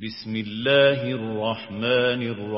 بسم الله الرحمن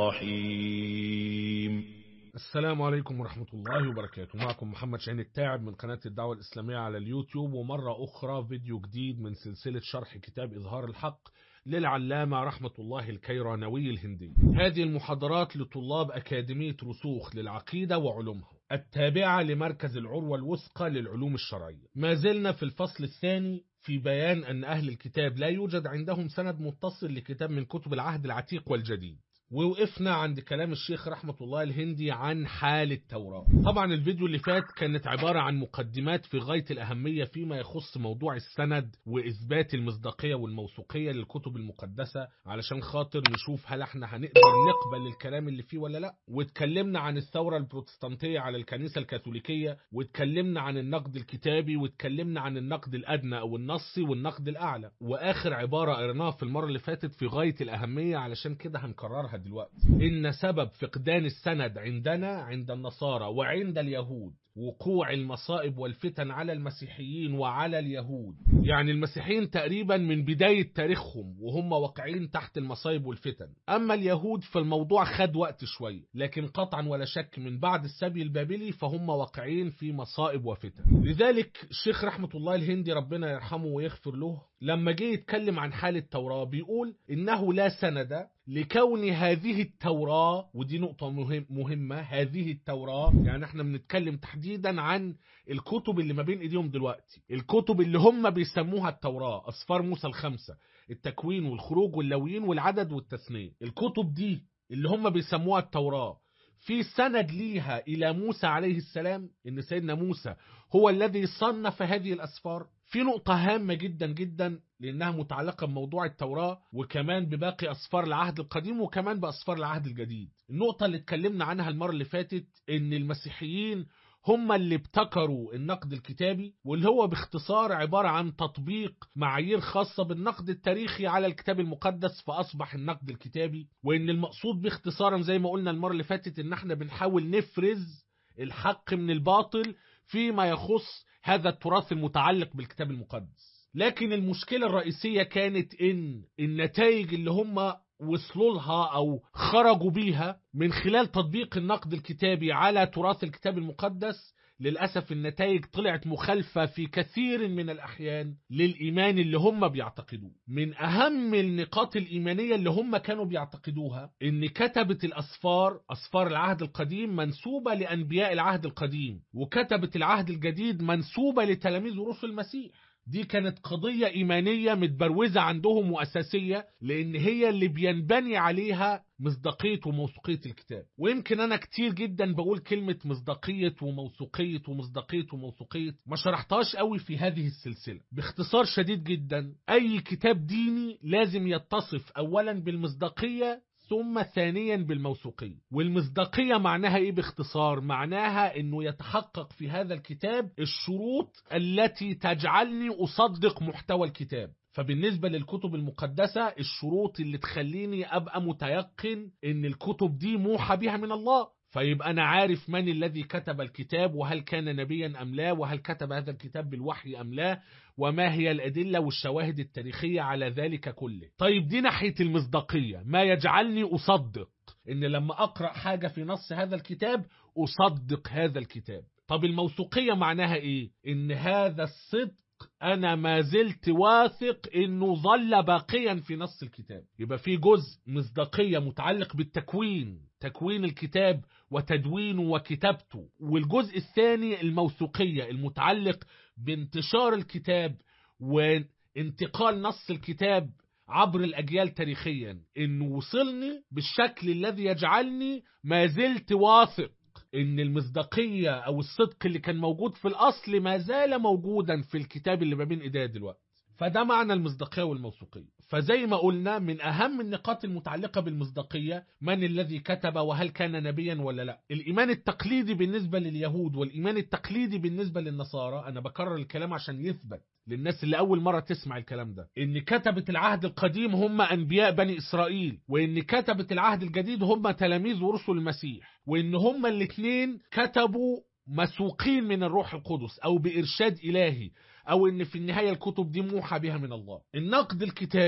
الرحيم السلام عليكم ورحمة الله وبركاته معكم محمد شاهين التاعب من قناة الدعوة الإسلامية على اليوتيوب ومرة أخرى فيديو جديد من سلسلة شرح كتاب إظهار الحق للعلامة رحمة الله الكيرانوي الهندي هذه المحاضرات لطلاب أكاديمية رسوخ للعقيدة وعلومها التابعة لمركز العروة الوثقى للعلوم الشرعية ما زلنا في الفصل الثاني في بيان أن أهل الكتاب لا يوجد عندهم سند متصل لكتاب من كتب العهد العتيق والجديد ووقفنا عند كلام الشيخ رحمة الله الهندي عن حال التوراة طبعا الفيديو اللي فات كانت عبارة عن مقدمات في غاية الأهمية فيما يخص موضوع السند وإثبات المصداقية والموثوقية للكتب المقدسة علشان خاطر نشوف هل احنا هنقدر نقبل الكلام اللي فيه ولا لا واتكلمنا عن الثورة البروتستانتية على الكنيسة الكاثوليكية واتكلمنا عن النقد الكتابي واتكلمنا عن النقد الأدنى أو النصي والنقد الأعلى وآخر عبارة قريناها في المرة اللي فاتت في غاية الأهمية علشان كده هنكررها دلوقتي إن سبب فقدان السند عندنا عند النصارى وعند اليهود وقوع المصائب والفتن على المسيحيين وعلى اليهود يعني المسيحيين تقريبا من بداية تاريخهم وهم واقعين تحت المصائب والفتن أما اليهود فالموضوع خد وقت شوية لكن قطعا ولا شك من بعد السبي البابلي فهم واقعين في مصائب وفتن لذلك الشيخ رحمة الله الهندي ربنا يرحمه ويغفر له لما جه يتكلم عن حال التوراة بيقول إنه لا سند لكون هذه التوراة ودي نقطة مهم مهمة هذه التوراة يعني احنا بنتكلم تحديدا عن الكتب اللي ما بين ايديهم دلوقتي الكتب اللي هم بيسموها التوراة أصفار موسى الخمسة التكوين والخروج واللويين والعدد والتثنية الكتب دي اللي هم بيسموها التوراة في سند ليها إلى موسى عليه السلام إن سيدنا موسى هو الذي صنف هذه الأسفار في نقطة هامة جدا جدا لأنها متعلقة بموضوع التوراة وكمان بباقي أسفار العهد القديم وكمان بأسفار العهد الجديد النقطة اللي اتكلمنا عنها المرة اللي فاتت إن المسيحيين هم اللي ابتكروا النقد الكتابي واللي هو باختصار عبارة عن تطبيق معايير خاصة بالنقد التاريخي على الكتاب المقدس فأصبح النقد الكتابي وإن المقصود باختصارا زي ما قلنا المرة اللي فاتت إن احنا بنحاول نفرز الحق من الباطل فيما يخص هذا التراث المتعلق بالكتاب المقدس لكن المشكلة الرئيسية كانت إن النتائج اللي هم وصلوا لها أو خرجوا بيها من خلال تطبيق النقد الكتابي على تراث الكتاب المقدس للأسف النتائج طلعت مخالفة في كثير من الأحيان للإيمان اللي هم بيعتقدوه من أهم النقاط الإيمانية اللي هم كانوا بيعتقدوها إن كتبة الأسفار أسفار العهد القديم منسوبة لأنبياء العهد القديم وكتبة العهد الجديد منسوبة لتلاميذ رسل المسيح دي كانت قضية إيمانية متبروزة عندهم وأساسية لأن هي اللي بينبني عليها مصداقية وموثوقية الكتاب ويمكن أنا كتير جدا بقول كلمة مصداقية وموثوقية ومصداقية وموثوقية ما شرحتهاش قوي في هذه السلسلة باختصار شديد جدا أي كتاب ديني لازم يتصف أولا بالمصداقية ثم ثانيا بالموثوقية والمصداقية معناها ايه باختصار معناها انه يتحقق في هذا الكتاب الشروط التي تجعلني اصدق محتوى الكتاب فبالنسبة للكتب المقدسة الشروط اللي تخليني أبقى متيقن إن الكتب دي موحى بها من الله فيبقى أنا عارف من الذي كتب الكتاب وهل كان نبيا أم لا وهل كتب هذا الكتاب بالوحي أم لا وما هي الأدلة والشواهد التاريخية على ذلك كله طيب دي ناحية المصداقية ما يجعلني أصدق إن لما أقرأ حاجة في نص هذا الكتاب أصدق هذا الكتاب طب الموثوقية معناها إيه إن هذا الصدق أنا ما زلت واثق إنه ظل باقيا في نص الكتاب يبقى في جزء مصداقية متعلق بالتكوين تكوين الكتاب وتدوينه وكتابته والجزء الثاني الموثوقية المتعلق بانتشار الكتاب وانتقال نص الكتاب عبر الأجيال تاريخيا إنه وصلني بالشكل الذي يجعلني ما زلت واثق ان المصداقية او الصدق اللي كان موجود في الاصل ما زال موجودا في الكتاب اللي ما بين ايديا دلوقتي فده معنى المصداقية والموثوقية فزي ما قلنا من أهم النقاط المتعلقة بالمصداقية من الذي كتب وهل كان نبيا ولا لا الإيمان التقليدي بالنسبة لليهود والإيمان التقليدي بالنسبة للنصارى أنا بكرر الكلام عشان يثبت للناس اللي أول مرة تسمع الكلام ده إن كتبة العهد القديم هم أنبياء بني إسرائيل وإن كتبة العهد الجديد هم تلاميذ ورسل المسيح وإن هم الاثنين كتبوا مسوقين من الروح القدس أو بإرشاد إلهي أو إن في النهاية الكتب دي موحى بها من الله النقد الكتابي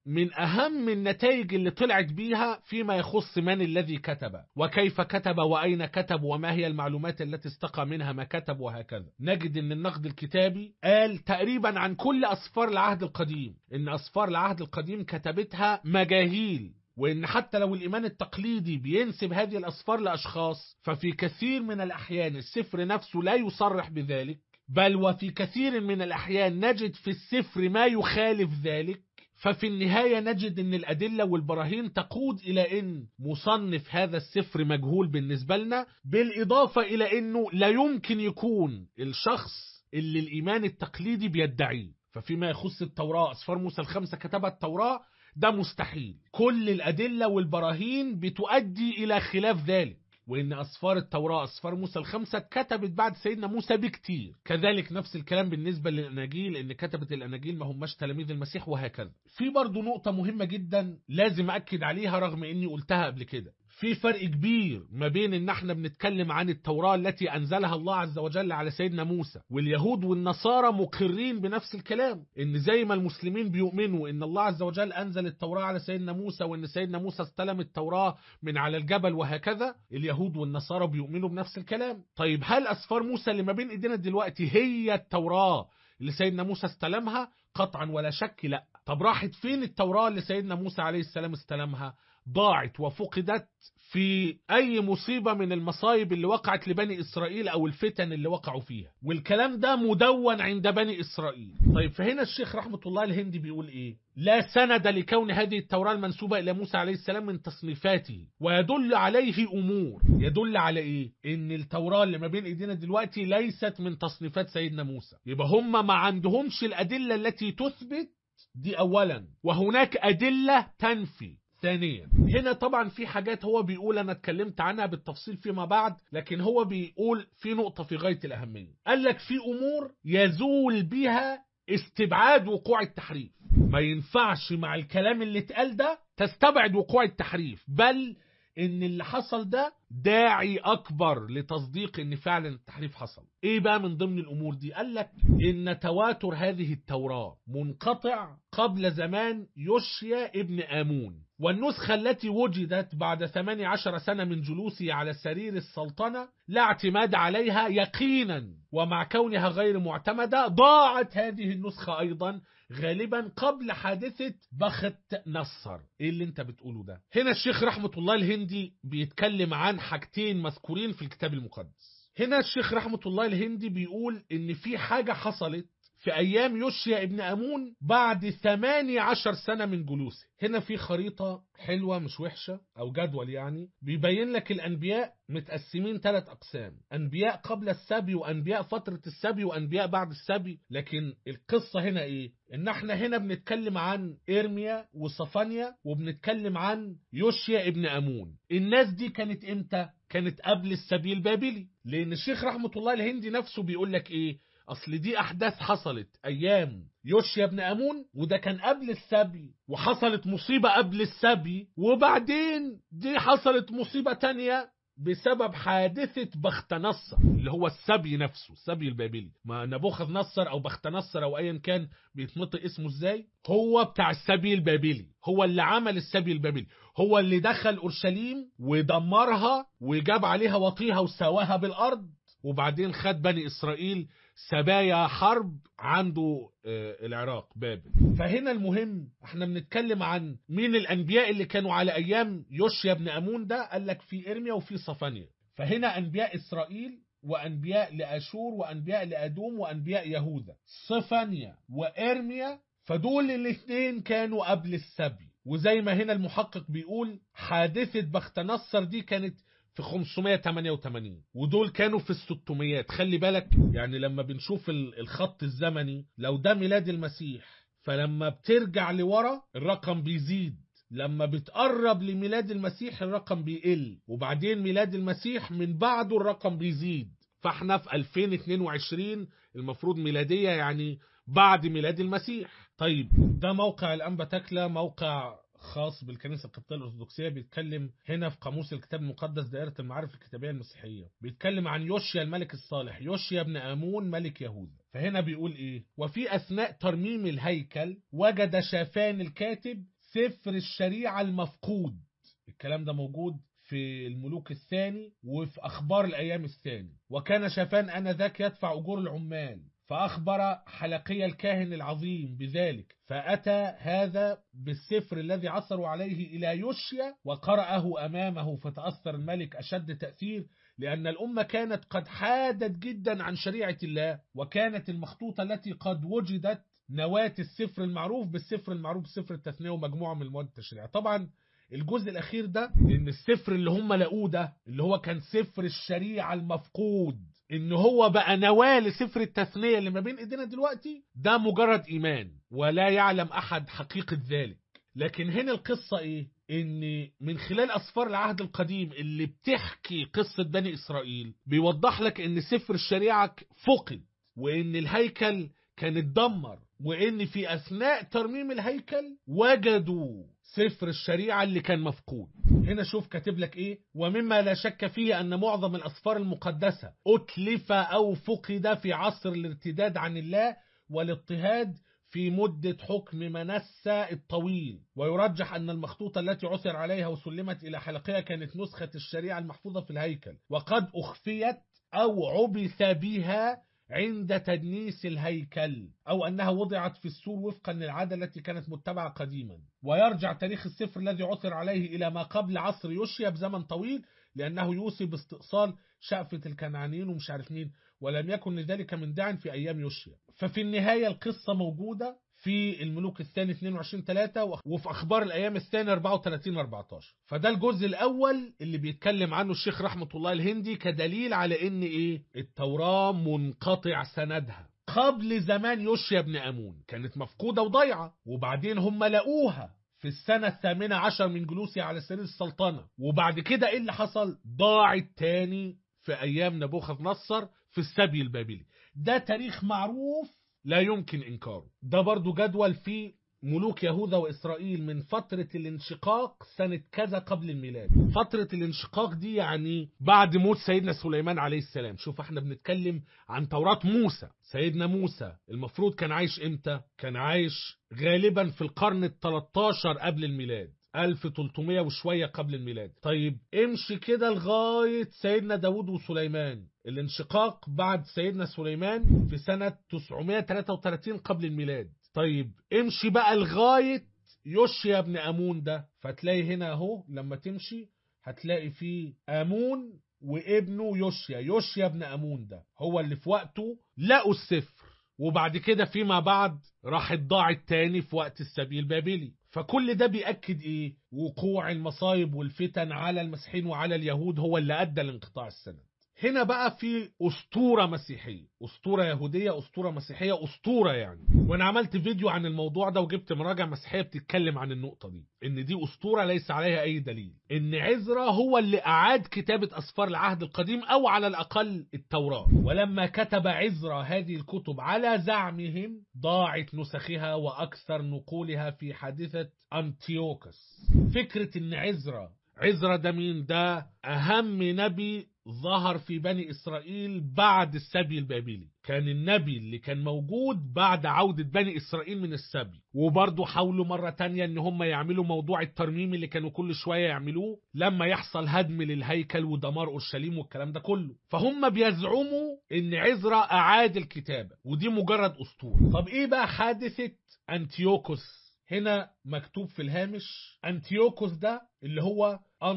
من أهم النتائج اللي طلعت بيها فيما يخص من الذي كتب وكيف كتب وأين كتب وما هي المعلومات التي استقى منها ما كتب وهكذا نجد أن النقد الكتابي قال تقريبا عن كل أسفار العهد القديم أن أسفار العهد القديم كتبتها مجاهيل وإن حتى لو الإيمان التقليدي بينسب هذه الأسفار لأشخاص ففي كثير من الأحيان السفر نفسه لا يصرح بذلك بل وفي كثير من الأحيان نجد في السفر ما يخالف ذلك ففي النهاية نجد أن الأدلة والبراهين تقود إلى أن مصنف هذا السفر مجهول بالنسبة لنا بالإضافة إلى أنه لا يمكن يكون الشخص اللي الإيمان التقليدي بيدعيه ففيما يخص التوراة أسفار موسى الخمسة كتبها التوراة ده مستحيل كل الأدلة والبراهين بتؤدي إلى خلاف ذلك وإن أسفار التوراة أسفار موسى الخمسة كتبت بعد سيدنا موسى بكتير كذلك نفس الكلام بالنسبة للأناجيل إن كتبت الأناجيل ما هماش تلاميذ المسيح وهكذا في برضو نقطة مهمة جدا لازم أكد عليها رغم إني قلتها قبل كده في فرق كبير ما بين ان احنا بنتكلم عن التوراة التي انزلها الله عز وجل على سيدنا موسى واليهود والنصارى مقرين بنفس الكلام ان زي ما المسلمين بيؤمنوا ان الله عز وجل انزل التوراة على سيدنا موسى وان سيدنا موسى استلم التوراة من على الجبل وهكذا اليهود والنصارى بيؤمنوا بنفس الكلام طيب هل اسفار موسى اللي ما بين ايدينا دلوقتي هي التوراة اللي سيدنا موسى استلمها قطعا ولا شك لا طب راحت فين التوراة اللي سيدنا موسى عليه السلام استلمها ضاعت وفقدت في أي مصيبة من المصايب اللي وقعت لبني إسرائيل أو الفتن اللي وقعوا فيها والكلام ده مدون عند بني إسرائيل طيب فهنا الشيخ رحمة الله الهندي بيقول إيه لا سند لكون هذه التوراة المنسوبة إلى موسى عليه السلام من تصنيفاته ويدل عليه أمور يدل على إيه إن التوراة اللي ما بين إيدينا دلوقتي ليست من تصنيفات سيدنا موسى يبقى هم ما عندهمش الأدلة التي تثبت دي أولا وهناك أدلة تنفي ثانيا هنا طبعا في حاجات هو بيقول انا اتكلمت عنها بالتفصيل فيما بعد لكن هو بيقول في نقطة في غاية الأهمية قال لك في أمور يزول بها استبعاد وقوع التحريف ما ينفعش مع الكلام اللي اتقال ده تستبعد وقوع التحريف بل ان اللي حصل ده داعي اكبر لتصديق ان فعلا التحريف حصل ايه بقى من ضمن الامور دي قال لك ان تواتر هذه التوراة منقطع قبل زمان يوشيا ابن امون والنسخة التي وجدت بعد 18 سنة من جلوسه على سرير السلطنة لا اعتماد عليها يقينا ومع كونها غير معتمدة ضاعت هذه النسخة أيضا غالبا قبل حادثة بخت نصر ايه اللي انت بتقوله ده هنا الشيخ رحمة الله الهندي بيتكلم عن حاجتين مذكورين في الكتاب المقدس هنا الشيخ رحمة الله الهندي بيقول ان في حاجة حصلت في أيام يوشيا ابن أمون بعد 18 سنة من جلوسه هنا في خريطة حلوة مش وحشة أو جدول يعني بيبين لك الأنبياء متقسمين ثلاث أقسام أنبياء قبل السبي وأنبياء فترة السبي وأنبياء بعد السبي لكن القصة هنا إيه إن احنا هنا بنتكلم عن إرميا وصفانيا وبنتكلم عن يوشيا ابن أمون الناس دي كانت إمتى؟ كانت قبل السبي البابلي لأن الشيخ رحمة الله الهندي نفسه بيقول لك إيه اصل دي احداث حصلت ايام يوشيا بن امون وده كان قبل السبي وحصلت مصيبة قبل السبي وبعدين دي حصلت مصيبة تانية بسبب حادثة بختنصر اللي هو السبي نفسه السبي البابلي ما نبوخذ نصر او بختنصر او ايا كان بيتنطق اسمه ازاي هو بتاع السبي البابلي هو اللي عمل السبي البابلي هو اللي دخل اورشليم ودمرها وجاب عليها وطيها وسواها بالارض وبعدين خد بني اسرائيل سبايا حرب عنده العراق بابل فهنا المهم احنا بنتكلم عن مين الانبياء اللي كانوا على ايام يوشيا بن امون ده قال لك في ارميا وفي صفانيا فهنا انبياء اسرائيل وانبياء لاشور وانبياء لادوم وانبياء يهوذا صفانيا وارميا فدول الاثنين كانوا قبل السبي وزي ما هنا المحقق بيقول حادثة بختنصر دي كانت في 588 ودول كانوا في الستميات خلي بالك يعني لما بنشوف الخط الزمني لو ده ميلاد المسيح فلما بترجع لورا الرقم بيزيد لما بتقرب لميلاد المسيح الرقم بيقل وبعدين ميلاد المسيح من بعده الرقم بيزيد فاحنا في 2022 المفروض ميلادية يعني بعد ميلاد المسيح طيب ده موقع الأنبا تكلا موقع خاص بالكنيسة القبطية الأرثوذكسية بيتكلم هنا في قاموس الكتاب المقدس دائرة المعارف الكتابية المسيحية بيتكلم عن يوشيا الملك الصالح يوشيا ابن آمون ملك يهوذا فهنا بيقول ايه وفي اثناء ترميم الهيكل وجد شافان الكاتب سفر الشريعة المفقود الكلام ده موجود في الملوك الثاني وفي أخبار الأيام الثاني وكان شافان أنذاك يدفع أجور العمال فأخبر حلقي الكاهن العظيم بذلك فأتى هذا بالسفر الذي عثروا عليه إلى يوشيا وقرأه أمامه فتأثر الملك أشد تأثير لأن الأمة كانت قد حادت جدا عن شريعة الله وكانت المخطوطة التي قد وجدت نواة السفر المعروف بالسفر المعروف بسفر التثنية ومجموعة من المواد التشريعية طبعا الجزء الأخير ده إن السفر اللي هم لقوه ده اللي هو كان سفر الشريعة المفقود إن هو بقى نواة لسفر التثنية اللي ما بين إيدينا دلوقتي ده مجرد إيمان ولا يعلم أحد حقيقة ذلك لكن هنا القصة إيه؟ إن من خلال أسفار العهد القديم اللي بتحكي قصة بني إسرائيل بيوضح لك إن سفر الشريعة فقد وإن الهيكل كان اتدمر وإن في أثناء ترميم الهيكل وجدوا سفر الشريعة اللي كان مفقود هنا شوف كاتب لك ايه ومما لا شك فيه ان معظم الاسفار المقدسة اتلف او فقد في عصر الارتداد عن الله والاضطهاد في مدة حكم منسى الطويل ويرجح أن المخطوطة التي عثر عليها وسلمت إلى حلقها كانت نسخة الشريعة المحفوظة في الهيكل وقد أخفيت أو عبث بها عند تدنيس الهيكل أو أنها وضعت في السور وفقا للعادة التي كانت متبعة قديما ويرجع تاريخ السفر الذي عثر عليه إلى ما قبل عصر يوشيا بزمن طويل لأنه يوصي باستئصال شأفة الكنعانيين ومش عارف مين ولم يكن لذلك من داع في أيام يوشيا ففي النهاية القصة موجودة في الملوك الثاني 22 3 وفي اخبار الايام الثاني 34 14 فده الجزء الاول اللي بيتكلم عنه الشيخ رحمه الله الهندي كدليل على ان ايه التوراه منقطع سندها قبل زمان يوشيا بن امون كانت مفقوده وضايعه وبعدين هم لقوها في السنة الثامنة عشر من جلوسي على سرير السلطنة وبعد كده ايه اللي حصل ضاعت تاني في ايام نبوخذ نصر في السبي البابلي ده تاريخ معروف لا يمكن إنكاره ده برضو جدول في ملوك يهوذا وإسرائيل من فترة الانشقاق سنة كذا قبل الميلاد فترة الانشقاق دي يعني بعد موت سيدنا سليمان عليه السلام شوف احنا بنتكلم عن توراة موسى سيدنا موسى المفروض كان عايش امتى كان عايش غالبا في القرن ال 13 قبل الميلاد 1300 وشوية قبل الميلاد طيب امشي كده لغاية سيدنا داود وسليمان الانشقاق بعد سيدنا سليمان في سنة 933 قبل الميلاد طيب امشي بقى لغاية يوشيا بن أمون ده فتلاقي هنا اهو لما تمشي هتلاقي فيه أمون وابنه يوشيا يوشيا بن أمون ده هو اللي في وقته لقوا السفر وبعد كده فيما بعد راح ضاع التاني في وقت السبي البابلي فكل ده بيأكد ايه وقوع المصايب والفتن على المسيحيين وعلى اليهود هو اللي أدى لانقطاع السند هنا بقى في أسطورة مسيحية أسطورة يهودية أسطورة مسيحية أسطورة يعني وأنا عملت فيديو عن الموضوع ده وجبت مراجع مسيحية بتتكلم عن النقطة دي إن دي أسطورة ليس عليها أي دليل إن عزرا هو اللي أعاد كتابة أسفار العهد القديم أو على الأقل التوراة ولما كتب عزرا هذه الكتب على زعمهم ضاعت نسخها وأكثر نقولها في حادثة أنتيوكس فكرة إن عزرا عزرا ده مين ده أهم نبي ظهر في بني إسرائيل بعد السبي البابلي كان النبي اللي كان موجود بعد عودة بني إسرائيل من السبي وبرضه حاولوا مرة تانية ان هم يعملوا موضوع الترميم اللي كانوا كل شوية يعملوه لما يحصل هدم للهيكل ودمار أورشليم والكلام ده كله فهم بيزعموا ان عزرا أعاد الكتابة ودي مجرد أسطورة طب ايه بقى حادثة أنتيوكوس هنا مكتوب في الهامش أنتيوكوس ده اللي هو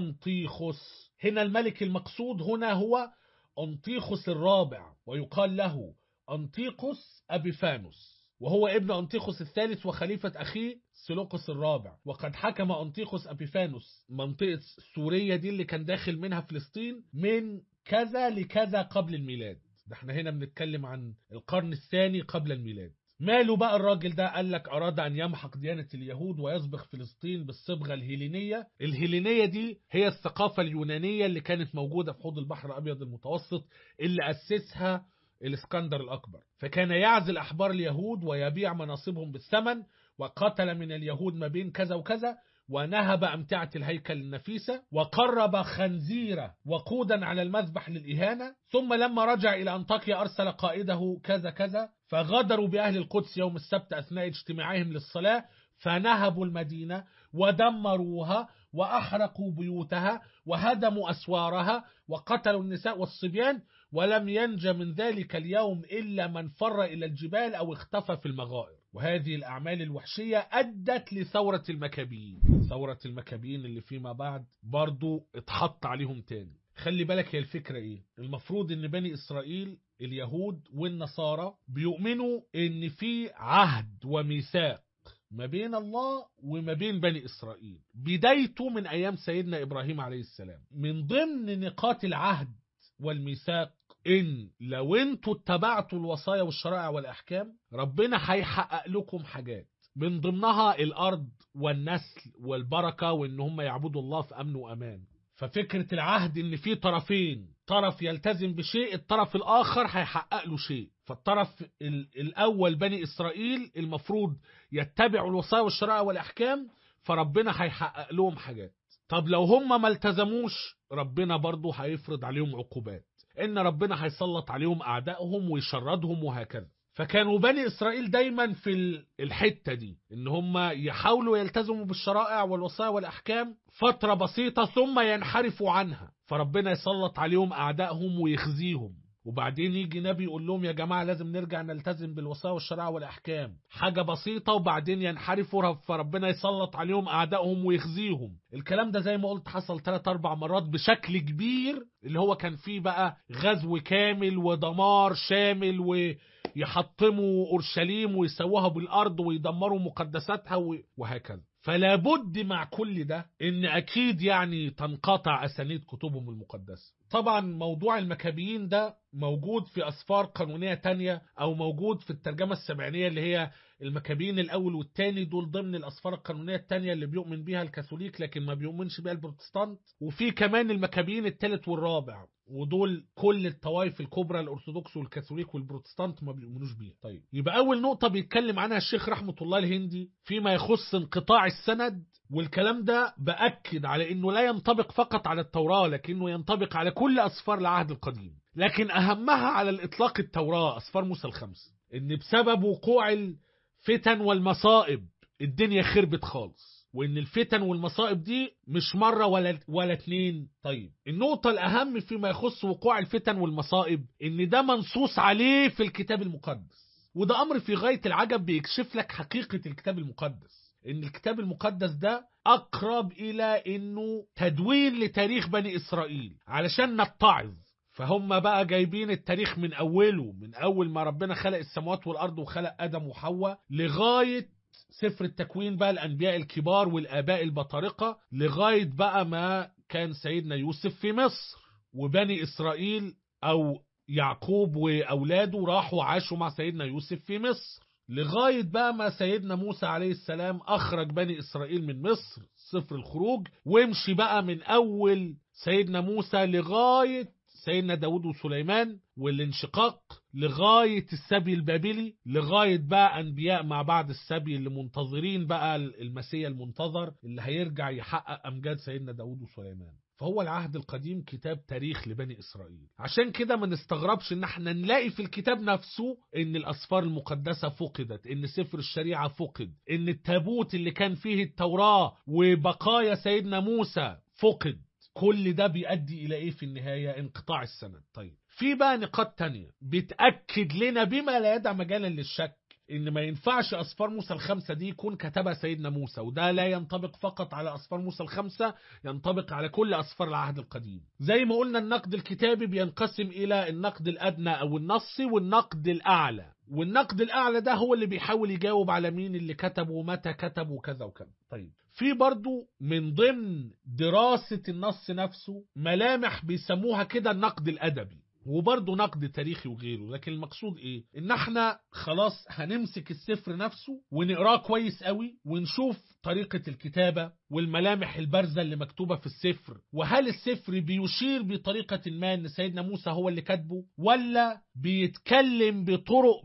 أنطيخوس هنا الملك المقصود هنا هو أنطيخوس الرابع ويقال له أنطيخوس أبيفانوس وهو ابن أنطيخوس الثالث وخليفة أخيه سيلوقس الرابع وقد حكم أنطيخوس أبيفانوس منطقة سوريا دي اللي كان داخل منها فلسطين من كذا لكذا قبل الميلاد ده احنا هنا بنتكلم عن القرن الثاني قبل الميلاد ماله بقى الراجل ده قال لك أراد أن يمحق ديانة اليهود ويسبق فلسطين بالصبغة الهيلينية الهيلينية دي هي الثقافة اليونانية اللي كانت موجودة في حوض البحر الأبيض المتوسط اللي أسسها الإسكندر الأكبر فكان يعزل أحبار اليهود ويبيع مناصبهم بالثمن وقتل من اليهود ما بين كذا وكذا ونهب أمتعة الهيكل النفيسة وقرب خنزيرة وقودا على المذبح للإهانة ثم لما رجع إلى أنطاكيا أرسل قائده كذا كذا فغدروا بأهل القدس يوم السبت أثناء اجتماعهم للصلاة فنهبوا المدينة ودمروها وأحرقوا بيوتها وهدموا أسوارها وقتلوا النساء والصبيان ولم ينج من ذلك اليوم إلا من فر إلى الجبال أو اختفى في المغائر وهذه الأعمال الوحشية أدت لثورة المكابيين ثورة المكابيين اللي فيما بعد برضو اتحط عليهم تاني خلي بالك هي الفكرة ايه المفروض ان بني اسرائيل اليهود والنصارى بيؤمنوا ان في عهد وميثاق ما بين الله وما بين بني إسرائيل بدايته من أيام سيدنا إبراهيم عليه السلام من ضمن نقاط العهد والميثاق إن لو انتوا اتبعتوا الوصايا والشرائع والأحكام ربنا هيحقق لكم حاجات من ضمنها الأرض والنسل والبركة وإن هم يعبدوا الله في أمن وأمان ففكرة العهد إن في طرفين طرف يلتزم بشيء الطرف الآخر هيحقق له شيء فالطرف ال- الأول بني إسرائيل المفروض يتبعوا الوصايا والشرائع والأحكام فربنا هيحقق لهم حاجات طب لو هم ما التزموش ربنا برضه هيفرض عليهم عقوبات إن ربنا هيسلط عليهم أعدائهم ويشردهم وهكذا فكانوا بني إسرائيل دايما في ال- الحتة دي إن هم يحاولوا يلتزموا بالشرائع والوصايا والأحكام فترة بسيطة ثم ينحرفوا عنها فربنا يسلط عليهم أعدائهم ويخزيهم وبعدين يجي نبي يقول لهم يا جماعة لازم نرجع نلتزم بالوصايا والشرائع والأحكام حاجة بسيطة وبعدين ينحرفوا فربنا يسلط عليهم أعدائهم ويخزيهم الكلام ده زي ما قلت حصل 3 أربع مرات بشكل كبير اللي هو كان فيه بقى غزو كامل ودمار شامل و يحطموا أورشليم ويسووها بالأرض ويدمروا مقدساتها و- وهكذا فلا بد مع كل ده ان اكيد يعني تنقطع اسانيد كتبهم المقدسه طبعا موضوع المكابيين ده موجود في اسفار قانونيه تانية او موجود في الترجمه السبعينيه اللي هي المكابيين الاول والثاني دول ضمن الاسفار القانونيه الثانيه اللي بيؤمن بيها الكاثوليك لكن ما بيؤمنش بيها البروتستانت وفي كمان المكابيين الثالث والرابع ودول كل الطوائف الكبرى الارثوذكس والكاثوليك والبروتستانت ما بيؤمنوش بيها طيب يبقى اول نقطه بيتكلم عنها الشيخ رحمه الله الهندي فيما يخص انقطاع السند والكلام ده بأكد على انه لا ينطبق فقط على التوراة لكنه ينطبق على كل اسفار العهد القديم لكن اهمها على الاطلاق التوراة اسفار موسى الخمس ان بسبب وقوع الفتن والمصائب الدنيا خربت خالص وان الفتن والمصائب دي مش مرة ولا ولا اتنين طيب النقطة الاهم فيما يخص وقوع الفتن والمصائب ان ده منصوص عليه في الكتاب المقدس وده امر في غاية العجب بيكشف لك حقيقة الكتاب المقدس ان الكتاب المقدس ده اقرب الى انه تدوين لتاريخ بني اسرائيل علشان نتعظ فهم بقى جايبين التاريخ من اوله من اول ما ربنا خلق السماوات والارض وخلق ادم وحواء لغايه سفر التكوين بقى الانبياء الكبار والاباء البطارقه لغايه بقى ما كان سيدنا يوسف في مصر وبني اسرائيل او يعقوب واولاده راحوا عاشوا مع سيدنا يوسف في مصر لغاية بقى ما سيدنا موسى عليه السلام أخرج بني إسرائيل من مصر سفر الخروج وامشي بقى من أول سيدنا موسى لغاية سيدنا داود وسليمان والانشقاق لغاية السبي البابلي لغاية بقى أنبياء مع بعد السبي اللي منتظرين بقى المسيح المنتظر اللي هيرجع يحقق أمجاد سيدنا داود وسليمان فهو العهد القديم كتاب تاريخ لبني إسرائيل عشان كده ما نستغربش ان احنا نلاقي في الكتاب نفسه ان الأسفار المقدسة فقدت ان سفر الشريعة فقد ان التابوت اللي كان فيه التوراة وبقايا سيدنا موسى فقد كل ده بيؤدي إلى إيه في النهاية انقطاع السند طيب في بقى نقاط تانية بتأكد لنا بما لا يدع مجالا للشك ان ما ينفعش اسفار موسى الخمسه دي يكون كتبها سيدنا موسى وده لا ينطبق فقط على اسفار موسى الخمسه ينطبق على كل اسفار العهد القديم زي ما قلنا النقد الكتابي بينقسم الى النقد الادنى او النصي والنقد الاعلى والنقد الاعلى ده هو اللي بيحاول يجاوب على مين اللي كتب ومتى كتب وكذا وكذا طيب في برضو من ضمن دراسة النص نفسه ملامح بيسموها كده النقد الأدبي وبرضه نقد تاريخي وغيره لكن المقصود ايه ان احنا خلاص هنمسك السفر نفسه ونقراه كويس قوي ونشوف طريقة الكتابة والملامح البارزة اللي مكتوبة في السفر وهل السفر بيشير بطريقة ما ان سيدنا موسى هو اللي كاتبه ولا بيتكلم بطرق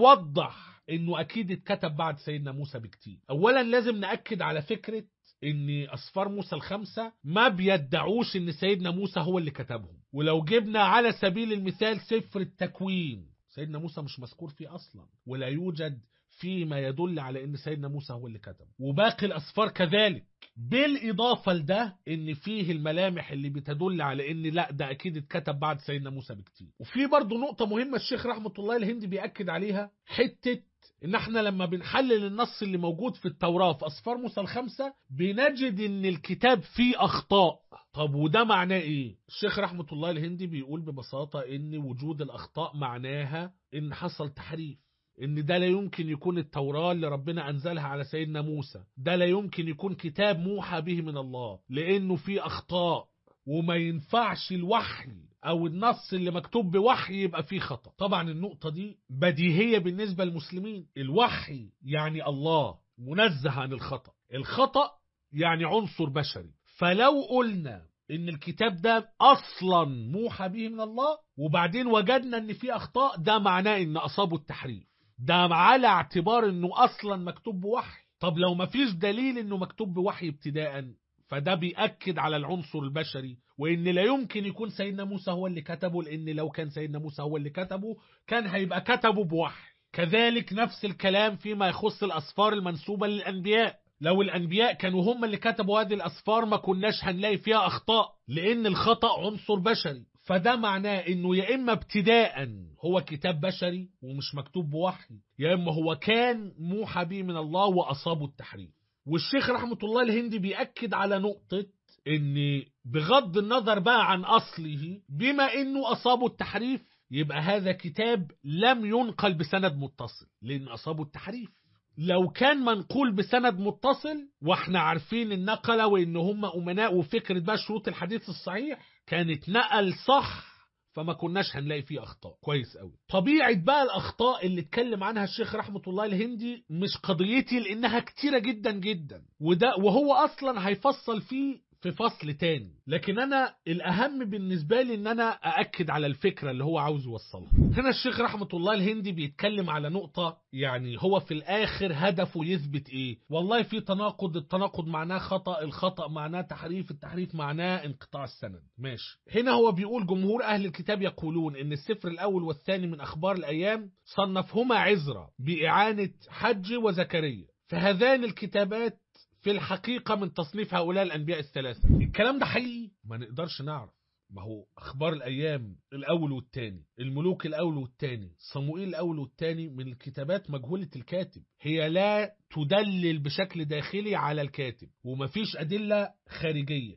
بتوضح انه اكيد اتكتب بعد سيدنا موسى بكتير اولا لازم نأكد على فكرة ان اسفار موسى الخمسة ما بيدعوش ان سيدنا موسى هو اللي كتبهم ولو جبنا على سبيل المثال سفر التكوين سيدنا موسى مش مذكور فيه اصلا ولا يوجد فيما يدل على ان سيدنا موسى هو اللي كتب وباقي الاسفار كذلك بالاضافه لده ان فيه الملامح اللي بتدل على ان لا ده اكيد اتكتب بعد سيدنا موسى بكتير وفي برضه نقطه مهمه الشيخ رحمه الله الهندي بياكد عليها حته ان احنا لما بنحلل النص اللي موجود في التوراة في اسفار موسى الخمسة بنجد ان الكتاب فيه اخطاء طب وده معناه ايه الشيخ رحمة الله الهندي بيقول ببساطة ان وجود الاخطاء معناها ان حصل تحريف ان ده لا يمكن يكون التوراة اللي ربنا انزلها على سيدنا موسى ده لا يمكن يكون كتاب موحى به من الله لانه فيه اخطاء وما ينفعش الوحي او النص اللي مكتوب بوحي يبقى فيه خطأ طبعا النقطة دي بديهية بالنسبة للمسلمين الوحي يعني الله منزه عن الخطأ الخطأ يعني عنصر بشري فلو قلنا ان الكتاب ده اصلا موحى به من الله وبعدين وجدنا ان فيه اخطاء ده معناه ان اصابه التحريف ده على اعتبار انه اصلا مكتوب بوحي طب لو مفيش دليل انه مكتوب بوحي ابتداء فده بيأكد على العنصر البشري وإن لا يمكن يكون سيدنا موسى هو اللي كتبه لأن لو كان سيدنا موسى هو اللي كتبه كان هيبقى كتبه بوحي كذلك نفس الكلام فيما يخص الأسفار المنسوبة للأنبياء لو الأنبياء كانوا هم اللي كتبوا هذه الأسفار ما كناش هنلاقي فيها أخطاء لأن الخطأ عنصر بشري فده معناه انه يا اما ابتداء هو كتاب بشري ومش مكتوب بوحي يا اما هو كان موحى به من الله واصابه التحريف والشيخ رحمة الله الهندي بيأكد على نقطة ان بغض النظر بقى عن اصله بما انه اصابه التحريف يبقى هذا كتاب لم ينقل بسند متصل لان اصابه التحريف لو كان منقول بسند متصل واحنا عارفين النقلة وان هم امناء وفكرة بقى شروط الحديث الصحيح كانت نقل صح فما كناش هنلاقي فيه اخطاء كويس قوي طبيعه بقى الاخطاء اللي اتكلم عنها الشيخ رحمه الله الهندي مش قضيتي لانها كتيره جدا جدا وده وهو اصلا هيفصل فيه في فصل تاني لكن انا الاهم بالنسبه لي ان انا ااكد على الفكره اللي هو عاوز يوصلها هنا الشيخ رحمه الله الهندي بيتكلم على نقطه يعني هو في الاخر هدفه يثبت ايه والله في تناقض التناقض معناه خطا الخطا معناه تحريف التحريف معناه انقطاع السند ماشي هنا هو بيقول جمهور اهل الكتاب يقولون ان السفر الاول والثاني من اخبار الايام صنفهما عزرا باعانه حج وزكريا فهذان الكتابات في الحقيقة من تصنيف هؤلاء الأنبياء الثلاثة الكلام ده حقيقي ما نقدرش نعرف ما هو أخبار الأيام الأول والتاني الملوك الأول والتاني صموئيل الأول والتاني من الكتابات مجهولة الكاتب هي لا تدلل بشكل داخلي على الكاتب ومفيش أدلة خارجية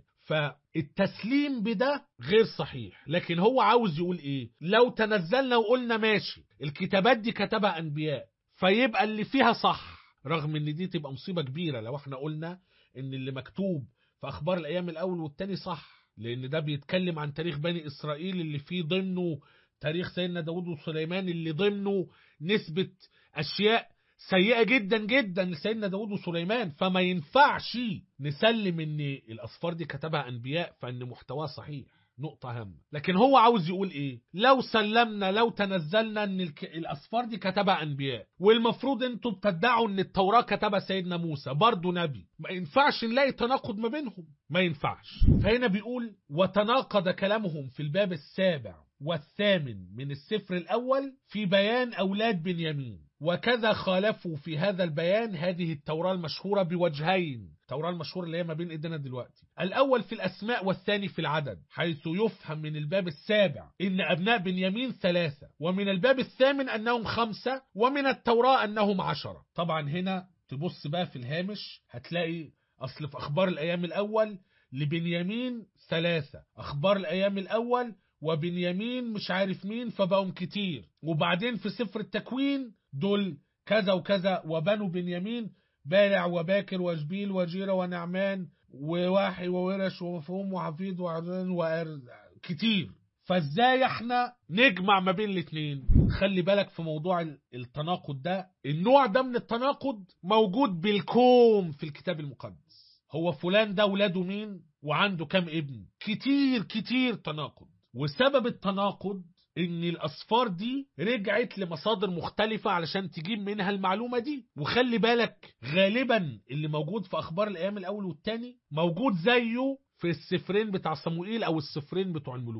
فالتسليم بده غير صحيح لكن هو عاوز يقول ايه لو تنزلنا وقلنا ماشي الكتابات دي كتبها أنبياء فيبقى اللي فيها صح رغم ان دي تبقى مصيبة كبيرة لو احنا قلنا ان اللي مكتوب في اخبار الايام الاول والتاني صح لان ده بيتكلم عن تاريخ بني اسرائيل اللي فيه ضمنه تاريخ سيدنا داود وسليمان اللي ضمنه نسبة اشياء سيئة جدا جدا لسيدنا داود وسليمان فما ينفعش نسلم ان الاسفار دي كتبها انبياء فان محتواه صحيح نقطة هامة لكن هو عاوز يقول ايه لو سلمنا لو تنزلنا ان الك... الاسفار دي كتبها انبياء والمفروض انتوا بتدعوا ان التوراة كتبها سيدنا موسى برضه نبي ما ينفعش نلاقي تناقض ما بينهم ما ينفعش فهنا بيقول وتناقض كلامهم في الباب السابع والثامن من السفر الأول في بيان أولاد بنيامين وكذا خالفوا في هذا البيان هذه التوراة المشهورة بوجهين التوراة المشهورة اللي هي ما بين ايدينا دلوقتي الأول في الأسماء والثاني في العدد حيث يفهم من الباب السابع إن أبناء بنيامين ثلاثة ومن الباب الثامن أنهم خمسة ومن التوراة أنهم عشرة طبعا هنا تبص بقى في الهامش هتلاقي أصل في أخبار الأيام الأول لبنيامين ثلاثة أخبار الأيام الأول وبنيامين مش عارف مين فبقوا كتير وبعدين في سفر التكوين دول كذا وكذا وبنو بنيامين بالع وباكر وجبيل وجيرة ونعمان وواحي وورش ومفهوم وحفيد وعران وأر كتير فازاي احنا نجمع ما بين الاثنين خلي بالك في موضوع التناقض ده النوع ده من التناقض موجود بالكوم في الكتاب المقدس هو فلان ده ولاده مين وعنده كام ابن كتير كتير تناقض وسبب التناقض ان الاسفار دي رجعت لمصادر مختلفة علشان تجيب منها المعلومة دي وخلي بالك غالبا اللي موجود في اخبار الايام الاول والتاني موجود زيه في السفرين بتاع صموئيل او السفرين بتوع الملوك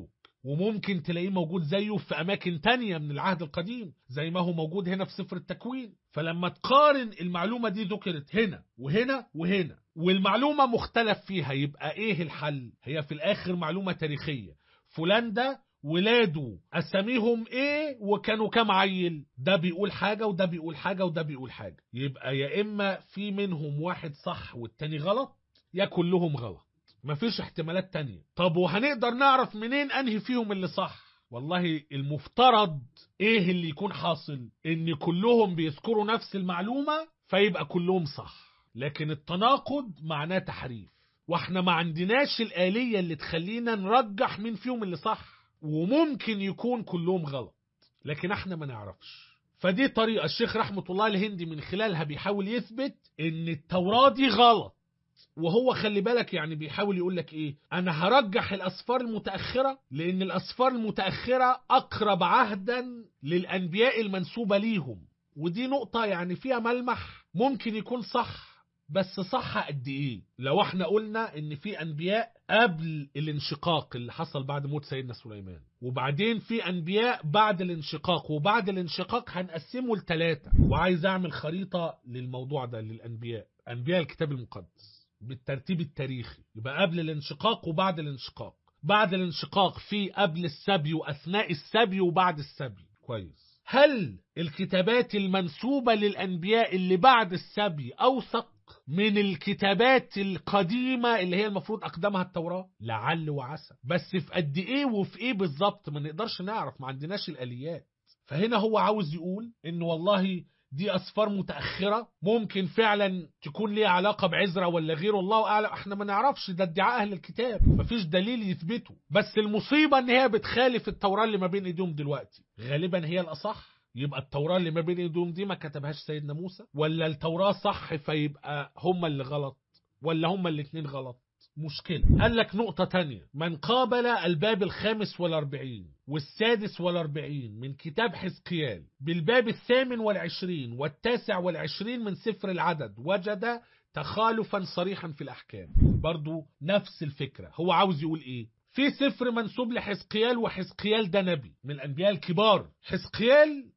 وممكن تلاقيه موجود زيه في أماكن تانية من العهد القديم زي ما هو موجود هنا في سفر التكوين فلما تقارن المعلومة دي ذكرت هنا وهنا وهنا والمعلومة مختلف فيها يبقى إيه الحل هي في الآخر معلومة تاريخية فلان ده ولاده أساميهم إيه وكانوا كام عيل ده بيقول حاجة وده بيقول حاجة وده بيقول حاجة يبقى يا إما في منهم واحد صح والتاني غلط يا كلهم غلط مفيش احتمالات تانية طب وهنقدر نعرف منين أنهي فيهم اللي صح والله المفترض ايه اللي يكون حاصل ان كلهم بيذكروا نفس المعلومة فيبقى كلهم صح لكن التناقض معناه تحريف واحنا ما عندناش الآلية اللي تخلينا نرجح مين فيهم اللي صح وممكن يكون كلهم غلط لكن احنا ما نعرفش فدي طريقة الشيخ رحمة الله الهندي من خلالها بيحاول يثبت ان التوراة دي غلط وهو خلي بالك يعني بيحاول يقول لك ايه انا هرجح الاسفار المتاخره لان الاسفار المتاخره اقرب عهدا للانبياء المنسوبه ليهم ودي نقطه يعني فيها ملمح ممكن يكون صح بس صح قد ايه لو احنا قلنا ان في انبياء قبل الانشقاق اللي حصل بعد موت سيدنا سليمان وبعدين في انبياء بعد الانشقاق وبعد الانشقاق هنقسمه لثلاثه وعايز اعمل خريطه للموضوع ده للانبياء انبياء الكتاب المقدس بالترتيب التاريخي يبقى قبل الانشقاق وبعد الانشقاق بعد الانشقاق في قبل السبي واثناء السبي وبعد السبي كويس هل الكتابات المنسوبة للأنبياء اللي بعد السبي أوثق من الكتابات القديمة اللي هي المفروض أقدمها التوراة لعل وعسى بس في قد إيه وفي إيه بالظبط ما نقدرش نعرف ما عندناش الآليات فهنا هو عاوز يقول إن والله دي أسفار متأخرة ممكن فعلا تكون ليها علاقة بعزرة ولا غيره الله أعلم احنا ما نعرفش ده ادعاء أهل الكتاب مفيش دليل يثبته بس المصيبة ان هي بتخالف التوراة اللي ما بين ايديهم دلوقتي غالبا هي الأصح يبقى التوراة اللي ما بين ايديهم دي ما كتبهاش سيدنا موسى ولا التوراة صح فيبقى هم اللي غلط ولا هم الاتنين غلط مشكلة قال لك نقطة تانية من قابل الباب الخامس والأربعين والسادس والأربعين من كتاب حزقيال بالباب الثامن والعشرين والتاسع والعشرين من سفر العدد وجد تخالفا صريحا في الأحكام برضو نفس الفكرة هو عاوز يقول إيه في سفر منسوب لحزقيال وحزقيال ده نبي من الأنبياء الكبار حزقيال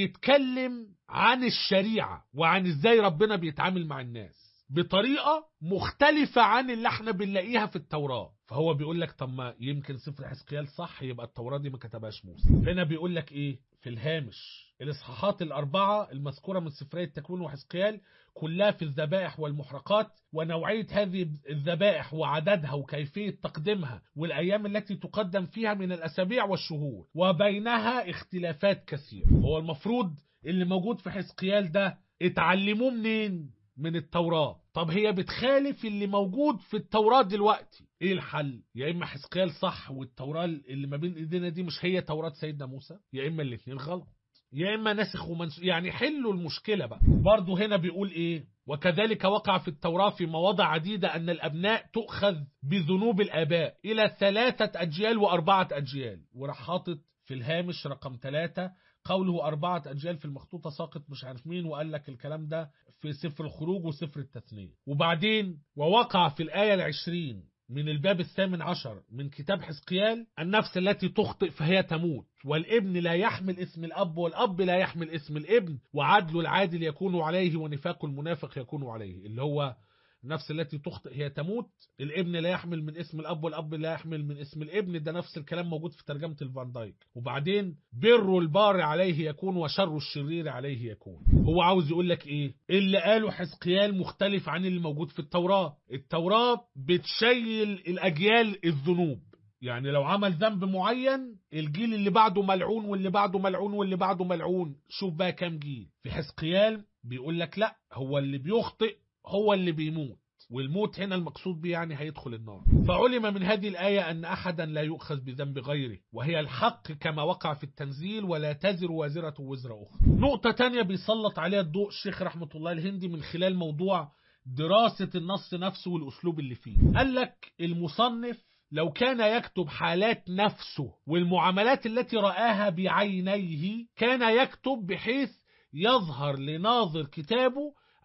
بيتكلم عن الشريعة وعن إزاي ربنا بيتعامل مع الناس بطريقة مختلفة عن اللي احنا بنلاقيها في التوراة فهو بيقول لك طب ما يمكن سفر حزقيال صح يبقى التوراة دي ما كتبهاش موسى هنا بيقول لك ايه في الهامش الاصحاحات الأربعة المذكورة من سفرية التكوين وحزقيال كلها في الذبائح والمحرقات ونوعية هذه الذبائح وعددها وكيفية تقديمها والأيام التي تقدم فيها من الأسابيع والشهور وبينها اختلافات كثيرة هو المفروض اللي موجود في حزقيال ده اتعلموه منين؟ من التوراة طب هي بتخالف اللي موجود في التوراة دلوقتي ايه الحل يا اما حزقيال صح والتوراة اللي ما بين ايدينا دي مش هي توراة سيدنا موسى يا اما الاثنين غلط يا اما ناسخ ومنسوخ يعني حلوا المشكلة بقى برضه هنا بيقول ايه وكذلك وقع في التوراة في مواضع عديدة أن الأبناء تؤخذ بذنوب الآباء إلى ثلاثة أجيال وأربعة أجيال وراح حاطط في الهامش رقم ثلاثة قوله أربعة أجيال في المخطوطة ساقط مش عارف مين وقال لك الكلام ده في سفر الخروج وسفر التثنية وبعدين ووقع في الآية العشرين من الباب الثامن عشر من كتاب حزقيال النفس التي تخطئ فهي تموت والابن لا يحمل اسم الأب والأب لا يحمل اسم الابن وعدل العادل يكون عليه ونفاق المنافق يكون عليه اللي هو النفس التي تخطئ هي تموت الابن لا يحمل من اسم الاب والاب لا يحمل من اسم الابن ده نفس الكلام موجود في ترجمه الفان دايك وبعدين بر البار عليه يكون وشر الشرير عليه يكون هو عاوز يقول لك ايه اللي قاله حزقيال مختلف عن اللي موجود في التوراه التوراه بتشيل الاجيال الذنوب يعني لو عمل ذنب معين الجيل اللي بعده ملعون واللي بعده ملعون واللي بعده ملعون شوف بقى كام جيل في حزقيال بيقول لك لا هو اللي بيخطئ هو اللي بيموت والموت هنا المقصود به يعني هيدخل النار فعلم من هذه الآية أن أحدا لا يؤخذ بذنب غيره وهي الحق كما وقع في التنزيل ولا تزر وازرة وزر أخرى نقطة تانية بيسلط عليها الضوء الشيخ رحمة الله الهندي من خلال موضوع دراسة النص نفسه والأسلوب اللي فيه قال لك المصنف لو كان يكتب حالات نفسه والمعاملات التي رآها بعينيه كان يكتب بحيث يظهر لناظر كتابه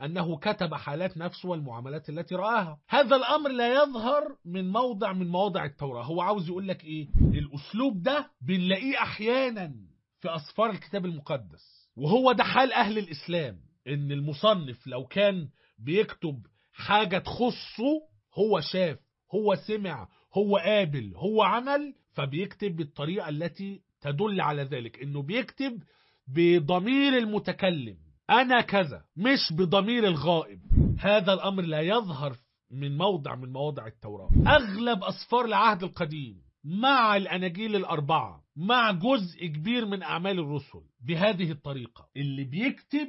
أنه كتب حالات نفسه والمعاملات التي رآها هذا الأمر لا يظهر من موضع من مواضع التوراة هو عاوز يقول لك إيه الأسلوب ده بنلاقيه أحيانا في أسفار الكتاب المقدس وهو ده حال أهل الإسلام إن المصنف لو كان بيكتب حاجة تخصه هو شاف هو سمع هو قابل هو عمل فبيكتب بالطريقة التي تدل على ذلك إنه بيكتب بضمير المتكلم أنا كذا مش بضمير الغائب هذا الأمر لا يظهر من موضع من مواضع التوراة أغلب أسفار العهد القديم مع الأناجيل الأربعة مع جزء كبير من أعمال الرسل بهذه الطريقة اللي بيكتب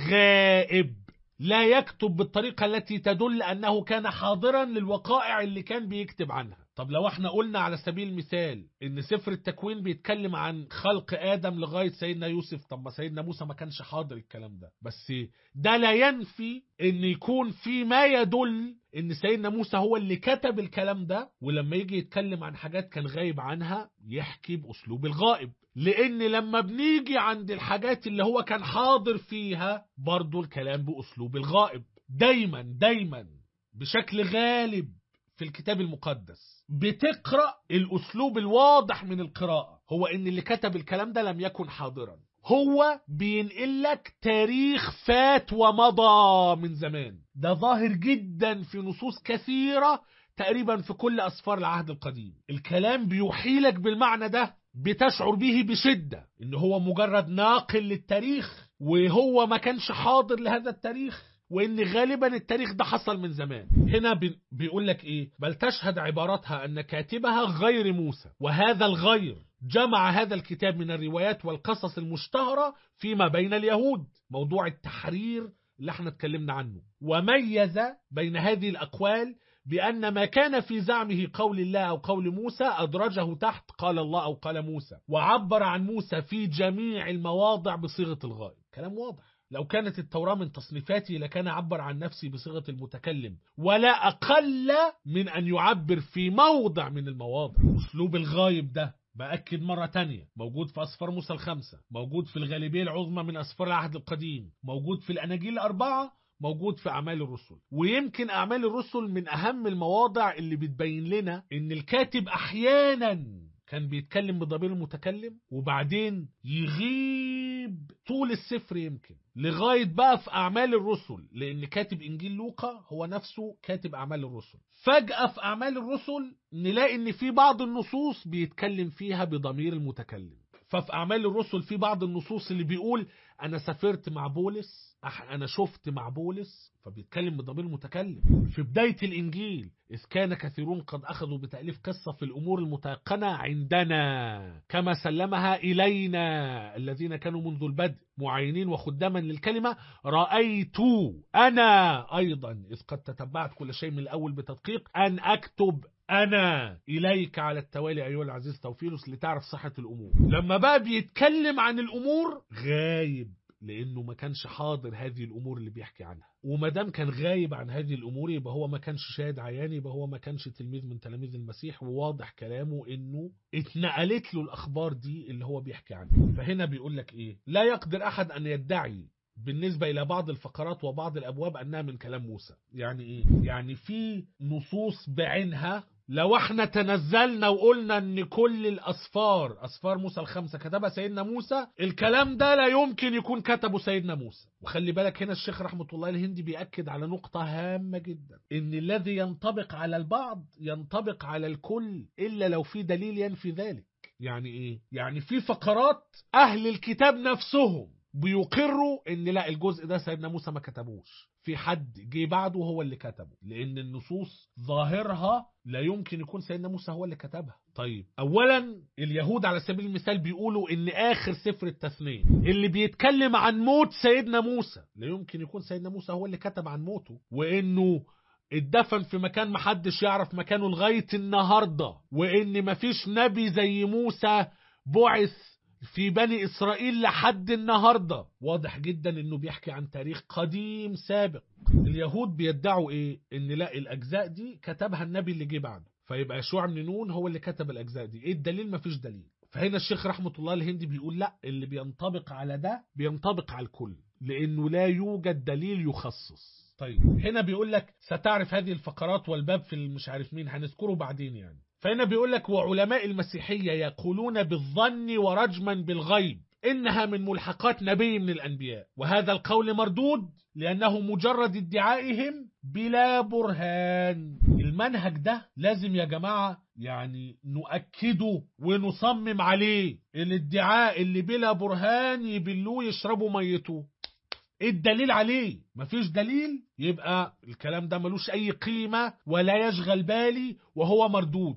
غائب لا يكتب بالطريقة التي تدل أنه كان حاضرا للوقائع اللي كان بيكتب عنها طب لو احنا قلنا على سبيل المثال ان سفر التكوين بيتكلم عن خلق ادم لغايه سيدنا يوسف طب ما سيدنا موسى ما كانش حاضر الكلام ده بس ده لا ينفي ان يكون في ما يدل ان سيدنا موسى هو اللي كتب الكلام ده ولما يجي يتكلم عن حاجات كان غايب عنها يحكي باسلوب الغائب لان لما بنيجي عند الحاجات اللي هو كان حاضر فيها برضو الكلام باسلوب الغائب دايما دايما بشكل غالب في الكتاب المقدس بتقرأ الأسلوب الواضح من القراءة هو إن اللي كتب الكلام ده لم يكن حاضرا هو بينقل لك تاريخ فات ومضى من زمان ده ظاهر جدا في نصوص كثيرة تقريبا في كل أسفار العهد القديم الكلام بيوحيلك بالمعنى ده بتشعر به بشدة إن هو مجرد ناقل للتاريخ وهو ما كانش حاضر لهذا التاريخ وان غالبا التاريخ ده حصل من زمان هنا بيقول لك ايه بل تشهد عبارتها ان كاتبها غير موسى وهذا الغير جمع هذا الكتاب من الروايات والقصص المشتهرة فيما بين اليهود موضوع التحرير اللي احنا اتكلمنا عنه وميز بين هذه الأقوال بأن ما كان في زعمه قول الله أو قول موسى أدرجه تحت قال الله أو قال موسى وعبر عن موسى في جميع المواضع بصيغة الغائب كلام واضح لو كانت التوراة من تصنيفاتي لكان عبر عن نفسي بصيغة المتكلم ولا أقل من أن يعبر في موضع من المواضع أسلوب الغايب ده بأكد مرة تانية موجود في أسفار موسى الخمسة موجود في الغالبية العظمى من أسفار العهد القديم موجود في الأناجيل الأربعة موجود في أعمال الرسل ويمكن أعمال الرسل من أهم المواضع اللي بتبين لنا إن الكاتب أحيانا كان بيتكلم بضمير المتكلم وبعدين يغيب طول السفر يمكن لغاية بقى في أعمال الرسل لأن كاتب إنجيل لوقا هو نفسه كاتب أعمال الرسل فجأة في أعمال الرسل نلاقي إن في بعض النصوص بيتكلم فيها بضمير المتكلم ففي أعمال الرسل في بعض النصوص اللي بيقول أنا سافرت مع بولس أنا شفت مع بولس فبيتكلم بضمير المتكلم في بداية الإنجيل إذ كان كثيرون قد أخذوا بتأليف قصة في الأمور المتيقنة عندنا كما سلمها إلينا الذين كانوا منذ البدء معينين وخداما للكلمة رأيت أنا أيضا إذ قد تتبعت كل شيء من الأول بتدقيق أن أكتب أنا إليك على التوالي أيها العزيز توفيلوس لتعرف صحة الأمور لما بقى بيتكلم عن الأمور غايب لانه ما كانش حاضر هذه الامور اللي بيحكي عنها وما دام كان غايب عن هذه الامور يبقى هو ما كانش شاهد عيان يبقى هو ما كانش تلميذ من تلاميذ المسيح وواضح كلامه انه اتنقلت له الاخبار دي اللي هو بيحكي عنها فهنا بيقول لك ايه لا يقدر احد ان يدعي بالنسبة إلى بعض الفقرات وبعض الأبواب أنها من كلام موسى يعني إيه؟ يعني في نصوص بعينها لو احنا تنزلنا وقلنا ان كل الاسفار اسفار موسى الخمسه كتبها سيدنا موسى الكلام ده لا يمكن يكون كتبه سيدنا موسى وخلي بالك هنا الشيخ رحمه الله الهندي بياكد على نقطه هامه جدا ان الذي ينطبق على البعض ينطبق على الكل الا لو في دليل ينفي ذلك يعني ايه يعني في فقرات اهل الكتاب نفسهم بيقروا ان لا الجزء ده سيدنا موسى ما كتبوش في حد جه بعده هو اللي كتبه لان النصوص ظاهرها لا يمكن يكون سيدنا موسى هو اللي كتبها طيب اولا اليهود على سبيل المثال بيقولوا ان اخر سفر التثنيه اللي بيتكلم عن موت سيدنا موسى لا يمكن يكون سيدنا موسى هو اللي كتب عن موته وانه اتدفن في مكان محدش يعرف مكانه لغايه النهارده وان مفيش نبي زي موسى بعث في بني إسرائيل لحد النهاردة واضح جدا انه بيحكي عن تاريخ قديم سابق اليهود بيدعوا ايه ان لا الاجزاء دي كتبها النبي اللي جه بعده فيبقى يشوع بن نون هو اللي كتب الاجزاء دي ايه الدليل مفيش دليل فهنا الشيخ رحمة الله الهندي بيقول لا اللي بينطبق على ده بينطبق على الكل لأنه لا يوجد دليل يخصص طيب هنا بيقول لك ستعرف هذه الفقرات والباب في مش عارف مين هنذكره بعدين يعني فهنا بيقول لك وعلماء المسيحية يقولون بالظن ورجما بالغيب إنها من ملحقات نبي من الأنبياء وهذا القول مردود لأنه مجرد ادعائهم بلا برهان المنهج ده لازم يا جماعة يعني نؤكده ونصمم عليه الادعاء اللي بلا برهان يبلوه يشربوا ميته ايه الدليل عليه مفيش دليل يبقى الكلام ده ملوش اي قيمة ولا يشغل بالي وهو مردود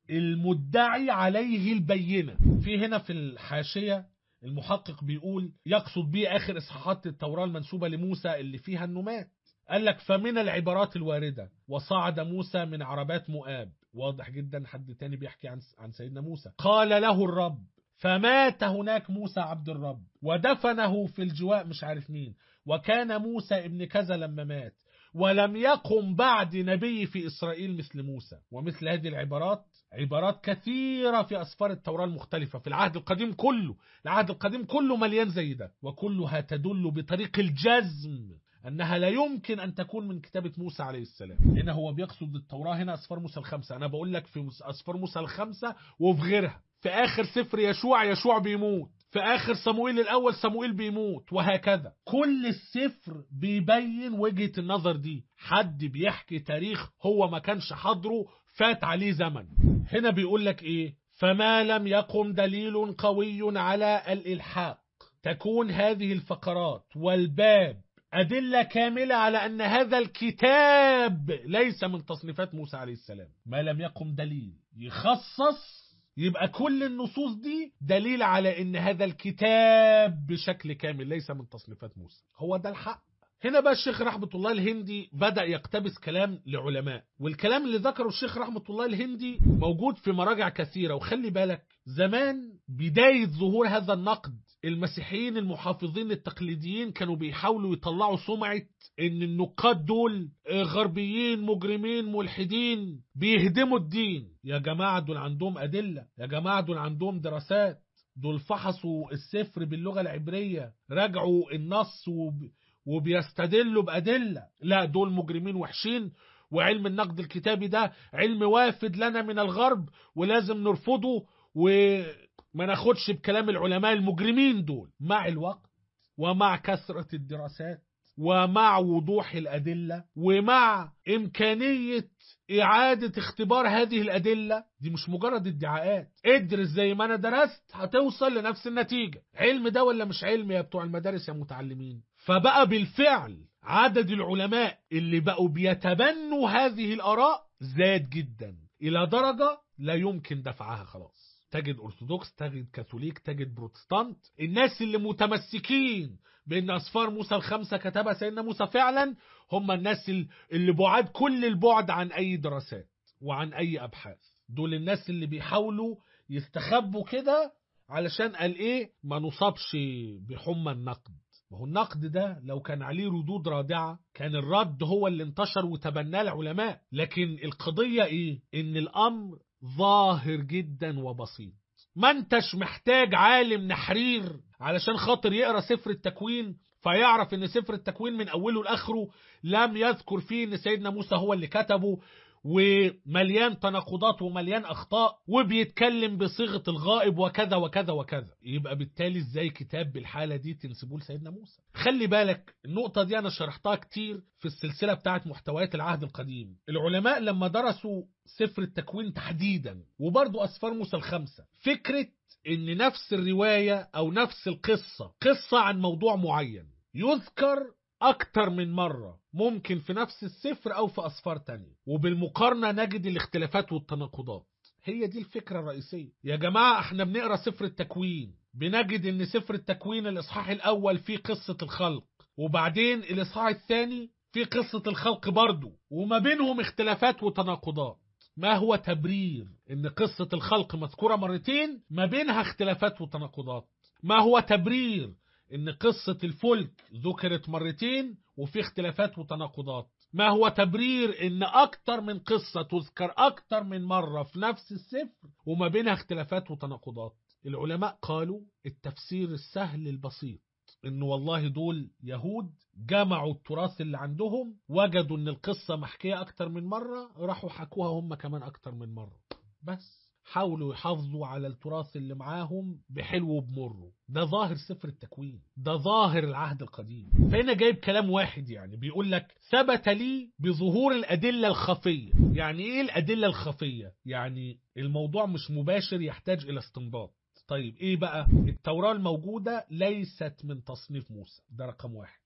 المدعي عليه البينة في هنا في الحاشية المحقق بيقول يقصد بيه آخر إصحاحات التوراة المنسوبة لموسى اللي فيها النمات قال لك فمن العبارات الواردة وصعد موسى من عربات مؤاب واضح جدا حد تاني بيحكي عن عن سيدنا موسى قال له الرب فمات هناك موسى عبد الرب ودفنه في الجواء مش عارف مين وكان موسى ابن كذا لما مات ولم يقم بعد نبي في إسرائيل مثل موسى ومثل هذه العبارات عبارات كثيرة في أسفار التوراة المختلفة في العهد القديم كله العهد القديم كله مليان زي ده وكلها تدل بطريق الجزم أنها لا يمكن أن تكون من كتابة موسى عليه السلام هنا هو بيقصد التوراة هنا أسفار موسى الخمسة أنا بقول لك في أسفار موسى الخمسة وفي غيرها في آخر سفر يشوع يشوع بيموت في آخر صموئيل الأول صموئيل بيموت وهكذا كل السفر بيبين وجهة النظر دي حد بيحكي تاريخ هو ما كانش حضره فات عليه زمن هنا بيقول لك إيه فما لم يقم دليل قوي على الإلحاق تكون هذه الفقرات والباب أدلة كاملة على أن هذا الكتاب ليس من تصنيفات موسى عليه السلام ما لم يقم دليل يخصص يبقى كل النصوص دي دليل على ان هذا الكتاب بشكل كامل ليس من تصنيفات موسى هو ده الحق هنا بقى الشيخ رحمة الله الهندي بدأ يقتبس كلام لعلماء والكلام اللي ذكره الشيخ رحمة الله الهندي موجود في مراجع كثيرة وخلي بالك زمان بداية ظهور هذا النقد المسيحيين المحافظين التقليديين كانوا بيحاولوا يطلعوا سمعة ان النقاد دول غربيين مجرمين ملحدين بيهدموا الدين يا جماعة دول عندهم أدلة يا جماعة دول عندهم دراسات دول فحصوا السفر باللغة العبرية راجعوا النص وب... وبيستدلوا بأدلة لا دول مجرمين وحشين وعلم النقد الكتابي ده علم وافد لنا من الغرب ولازم نرفضه وما ناخدش بكلام العلماء المجرمين دول مع الوقت ومع كثرة الدراسات ومع وضوح الأدلة ومع إمكانية إعادة اختبار هذه الأدلة دي مش مجرد ادعاءات ادرس زي ما أنا درست هتوصل لنفس النتيجة علم ده ولا مش علم يا بتوع المدارس يا متعلمين فبقى بالفعل عدد العلماء اللي بقوا بيتبنوا هذه الآراء زاد جدا إلى درجة لا يمكن دفعها خلاص تجد أرثوذكس تجد كاثوليك تجد بروتستانت الناس اللي متمسكين بأن أسفار موسى الخمسة كتبها سيدنا موسى فعلا هم الناس اللي بعاد كل البعد عن أي دراسات وعن أي أبحاث دول الناس اللي بيحاولوا يستخبوا كده علشان قال إيه ما نصابش بحمى النقد ما هو النقد ده لو كان عليه ردود رادعة كان الرد هو اللي انتشر وتبناه العلماء لكن القضية ايه ان الامر ظاهر جدا وبسيط ما انتش محتاج عالم نحرير علشان خاطر يقرا سفر التكوين فيعرف ان سفر التكوين من اوله لاخره لم يذكر فيه ان سيدنا موسى هو اللي كتبه ومليان تناقضات ومليان اخطاء وبيتكلم بصيغه الغائب وكذا وكذا وكذا يبقى بالتالي ازاي كتاب بالحاله دي تنسبوه لسيدنا موسى خلي بالك النقطه دي انا شرحتها كتير في السلسله بتاعت محتويات العهد القديم العلماء لما درسوا سفر التكوين تحديدا وبرضه اسفار موسى الخمسه فكره ان نفس الروايه او نفس القصه قصه عن موضوع معين يذكر أكتر من مرة ممكن في نفس السفر أو في أسفار تانية وبالمقارنة نجد الاختلافات والتناقضات هي دي الفكرة الرئيسية يا جماعة احنا بنقرأ سفر التكوين بنجد ان سفر التكوين الإصحاح الأول فيه قصة الخلق وبعدين الإصحاح الثاني فيه قصة الخلق برضه وما بينهم اختلافات وتناقضات ما هو تبرير ان قصة الخلق مذكورة مرتين ما بينها اختلافات وتناقضات ما هو تبرير ان قصة الفلك ذكرت مرتين وفي اختلافات وتناقضات ما هو تبرير ان اكتر من قصة تذكر اكتر من مرة في نفس السفر وما بينها اختلافات وتناقضات العلماء قالوا التفسير السهل البسيط إن والله دول يهود جمعوا التراث اللي عندهم وجدوا إن القصة محكية أكتر من مرة راحوا حكوها هم كمان أكتر من مرة بس حاولوا يحافظوا على التراث اللي معاهم بحلو وبمره ده ظاهر سفر التكوين ده ظاهر العهد القديم فهنا جايب كلام واحد يعني بيقول لك ثبت لي بظهور الأدلة الخفية يعني إيه الأدلة الخفية يعني الموضوع مش مباشر يحتاج إلى استنباط طيب إيه بقى التوراة الموجودة ليست من تصنيف موسى ده رقم واحد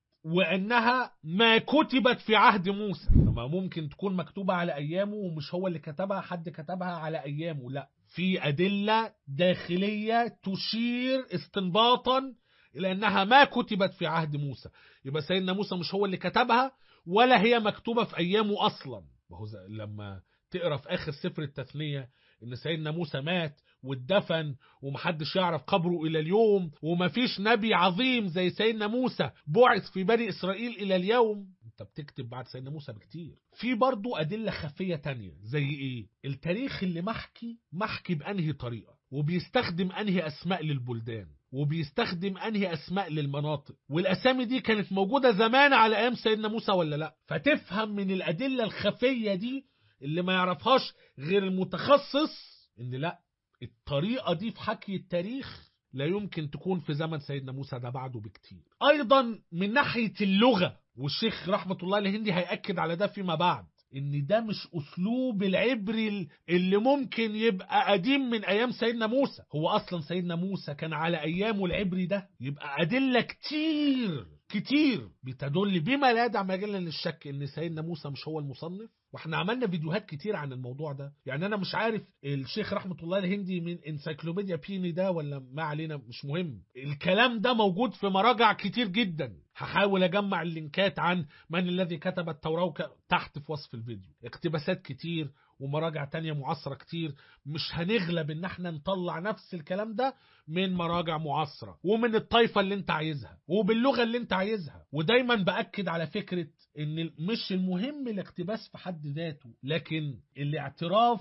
وانها ما كتبت في عهد موسى ما ممكن تكون مكتوبة على ايامه ومش هو اللي كتبها حد كتبها على ايامه لا في ادلة داخلية تشير استنباطا الى انها ما كتبت في عهد موسى يبقى سيدنا موسى مش هو اللي كتبها ولا هي مكتوبة في ايامه اصلا ما هو لما تقرا في اخر سفر التثنية ان سيدنا موسى مات واتدفن ومحدش يعرف قبره إلى اليوم ومفيش نبي عظيم زي سيدنا موسى بعث في بني إسرائيل إلى اليوم انت بتكتب بعد سيدنا موسى بكتير في برضو أدلة خفية تانية زي إيه التاريخ اللي محكي محكي بأنهي طريقة وبيستخدم أنهي أسماء للبلدان وبيستخدم أنهي أسماء للمناطق والأسامي دي كانت موجودة زمان على أيام سيدنا موسى ولا لا فتفهم من الأدلة الخفية دي اللي ما يعرفهاش غير المتخصص ان لا الطريقة دي في حكي التاريخ لا يمكن تكون في زمن سيدنا موسى ده بعده بكتير أيضا من ناحية اللغة والشيخ رحمة الله الهندي هيأكد على ده فيما بعد ان ده مش اسلوب العبري اللي ممكن يبقى قديم من ايام سيدنا موسى هو اصلا سيدنا موسى كان على ايامه العبري ده يبقى ادله كتير كتير بتدل بما لا يدع مجالا للشك ان سيدنا موسى مش هو المصنف واحنا عملنا فيديوهات كتير عن الموضوع ده يعني انا مش عارف الشيخ رحمة الله الهندي من انسايكلوبيديا بيني ده ولا ما علينا مش مهم الكلام ده موجود في مراجع كتير جدا هحاول اجمع اللينكات عن من الذي كتب التوراة تحت في وصف الفيديو اقتباسات كتير ومراجع تانية معاصرة كتير مش هنغلب ان احنا نطلع نفس الكلام ده من مراجع معاصرة ومن الطائفة اللي انت عايزها وباللغة اللي انت عايزها ودايما بأكد على فكرة ان مش المهم الاقتباس في حد ذاته لكن الاعتراف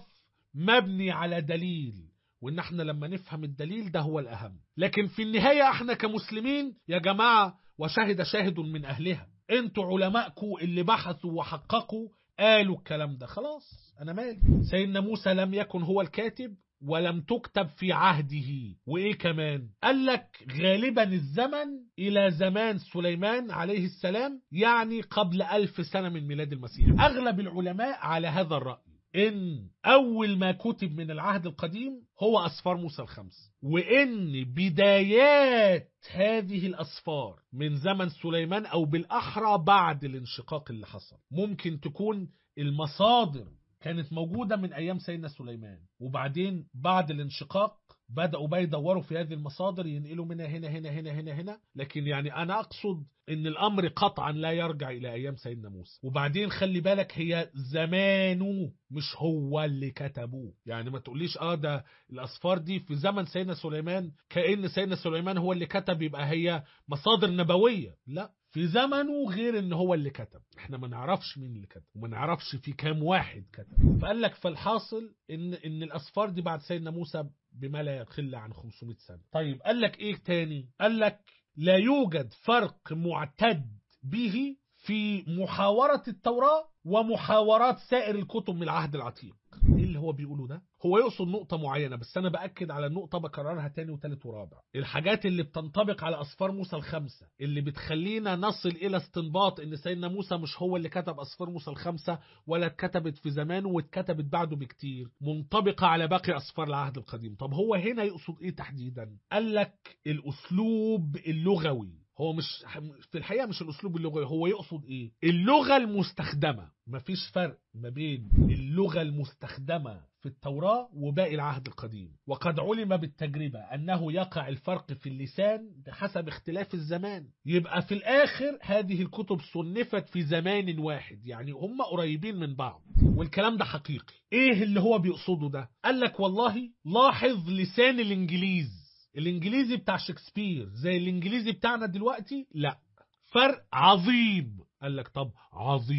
مبني على دليل وان احنا لما نفهم الدليل ده هو الاهم لكن في النهاية احنا كمسلمين يا جماعة وشهد شاهد من اهلها انتوا علماءكم اللي بحثوا وحققوا قالوا الكلام ده خلاص انا مالي سيدنا موسى لم يكن هو الكاتب ولم تكتب في عهده وايه كمان قال لك غالبا الزمن الى زمان سليمان عليه السلام يعني قبل ألف سنة من ميلاد المسيح اغلب العلماء على هذا الرأي ان اول ما كتب من العهد القديم هو اسفار موسى الخمس وان بدايات هذه الاسفار من زمن سليمان او بالاحرى بعد الانشقاق اللي حصل ممكن تكون المصادر كانت موجودة من أيام سيدنا سليمان وبعدين بعد الانشقاق بدأوا بقى يدوروا في هذه المصادر ينقلوا منها هنا هنا هنا هنا هنا لكن يعني أنا أقصد إن الأمر قطعا لا يرجع إلى أيام سيدنا موسى وبعدين خلي بالك هي زمانه مش هو اللي كتبوه يعني ما تقوليش آه ده الأسفار دي في زمن سيدنا سليمان كأن سيدنا سليمان هو اللي كتب يبقى هي مصادر نبوية لا في زمنه غير ان هو اللي كتب احنا ما نعرفش مين اللي كتب وما نعرفش في كام واحد كتب فقال لك فالحاصل ان ان الاسفار دي بعد سيدنا موسى بما لا يقل عن 500 سنه طيب قال لك ايه تاني قال لك لا يوجد فرق معتد به في محاورة التوراة ومحاورات سائر الكتب من العهد العتيق ايه اللي هو بيقوله ده هو يقصد نقطة معينة بس أنا بأكد على النقطة بكررها تاني وتالت ورابع الحاجات اللي بتنطبق على أسفار موسى الخمسة اللي بتخلينا نصل إلى استنباط إن سيدنا موسى مش هو اللي كتب أسفار موسى الخمسة ولا اتكتبت في زمانه واتكتبت بعده بكتير منطبقة على باقي أسفار العهد القديم طب هو هنا يقصد إيه تحديدا قال لك الأسلوب اللغوي هو مش في الحقيقة مش الأسلوب اللغوي هو يقصد إيه اللغة المستخدمة مفيش فرق ما بين اللغة المستخدمة في التوراة وباقي العهد القديم وقد علم بالتجربة أنه يقع الفرق في اللسان بحسب اختلاف الزمان يبقى في الآخر هذه الكتب صنفت في زمان واحد يعني هم قريبين من بعض والكلام ده حقيقي ايه اللي هو بيقصده ده قال لك والله لاحظ لسان الانجليز الانجليزي بتاع شكسبير زي الانجليزي بتاعنا دلوقتي لا فرق عظيم قال لك طب عظيم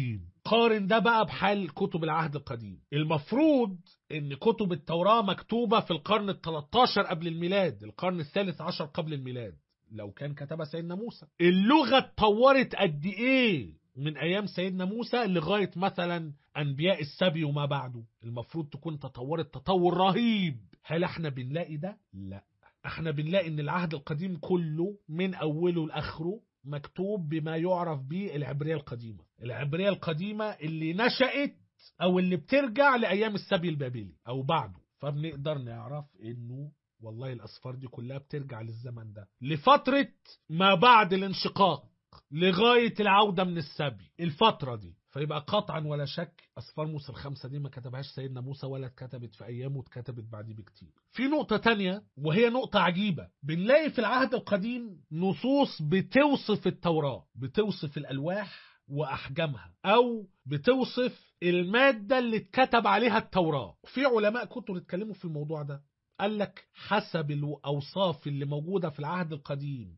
قارن ده بقى بحال كتب العهد القديم المفروض ان كتب التوراة مكتوبة في القرن ال 13 قبل الميلاد القرن الثالث عشر قبل الميلاد لو كان كتبها سيدنا موسى اللغة اتطورت قد ايه من ايام سيدنا موسى لغاية مثلا انبياء السبي وما بعده المفروض تكون تطورت تطور رهيب هل احنا بنلاقي ده لا احنا بنلاقي ان العهد القديم كله من اوله لاخره مكتوب بما يعرف به العبرية القديمة العبرية القديمة اللي نشأت او اللي بترجع لايام السبي البابلي او بعده فبنقدر نعرف انه والله الاسفار دي كلها بترجع للزمن ده لفترة ما بعد الانشقاق لغاية العودة من السبي الفترة دي فيبقى قطعا ولا شك أسفار موسى الخمسة دي ما كتبهاش سيدنا موسى ولا اتكتبت في أيامه اتكتبت بعديه بكتير في نقطة تانية وهي نقطة عجيبة بنلاقي في العهد القديم نصوص بتوصف التوراة بتوصف الألواح وأحجامها أو بتوصف المادة اللي اتكتب عليها التوراة في علماء كتب اتكلموا في الموضوع ده قال لك حسب الأوصاف اللي موجودة في العهد القديم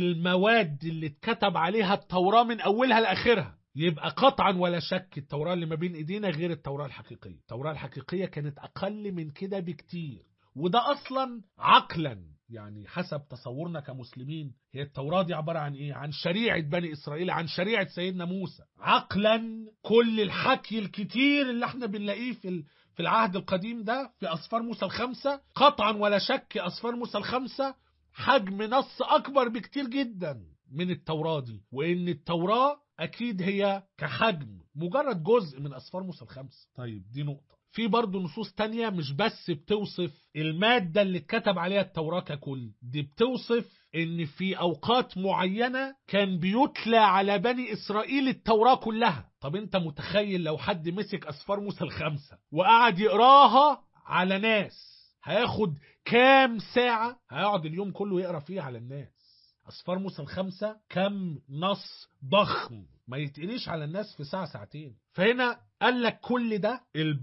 للمواد اللي اتكتب عليها التوراة من أولها لآخرها يبقى قطعا ولا شك التوراة اللي ما بين ايدينا غير التوراة الحقيقية التوراة الحقيقية كانت أقل من كده بكتير وده أصلا عقلا يعني حسب تصورنا كمسلمين هي التوراة دي عبارة عن إيه؟ عن شريعة بني إسرائيل عن شريعة سيدنا موسى عقلا كل الحكي الكتير اللي احنا بنلاقيه في ال... في العهد القديم ده في أسفار موسى الخمسة قطعا ولا شك أسفار موسى الخمسة حجم نص أكبر بكتير جدا من التوراة دي وإن التوراة أكيد هي كحجم مجرد جزء من أسفار موسى الخمسة طيب دي نقطة في برضه نصوص تانية مش بس بتوصف المادة اللي اتكتب عليها التوراة ككل دي بتوصف ان في اوقات معينة كان بيتلى على بني اسرائيل التوراة كلها طب انت متخيل لو حد مسك اسفار موسى الخمسة وقعد يقراها على ناس هياخد كام ساعة هيقعد اليوم كله يقرا فيه على الناس أسفار موسى الخمسة كم نص ضخم ما يتقريش على الناس في ساعة ساعتين فهنا قال لك كل ده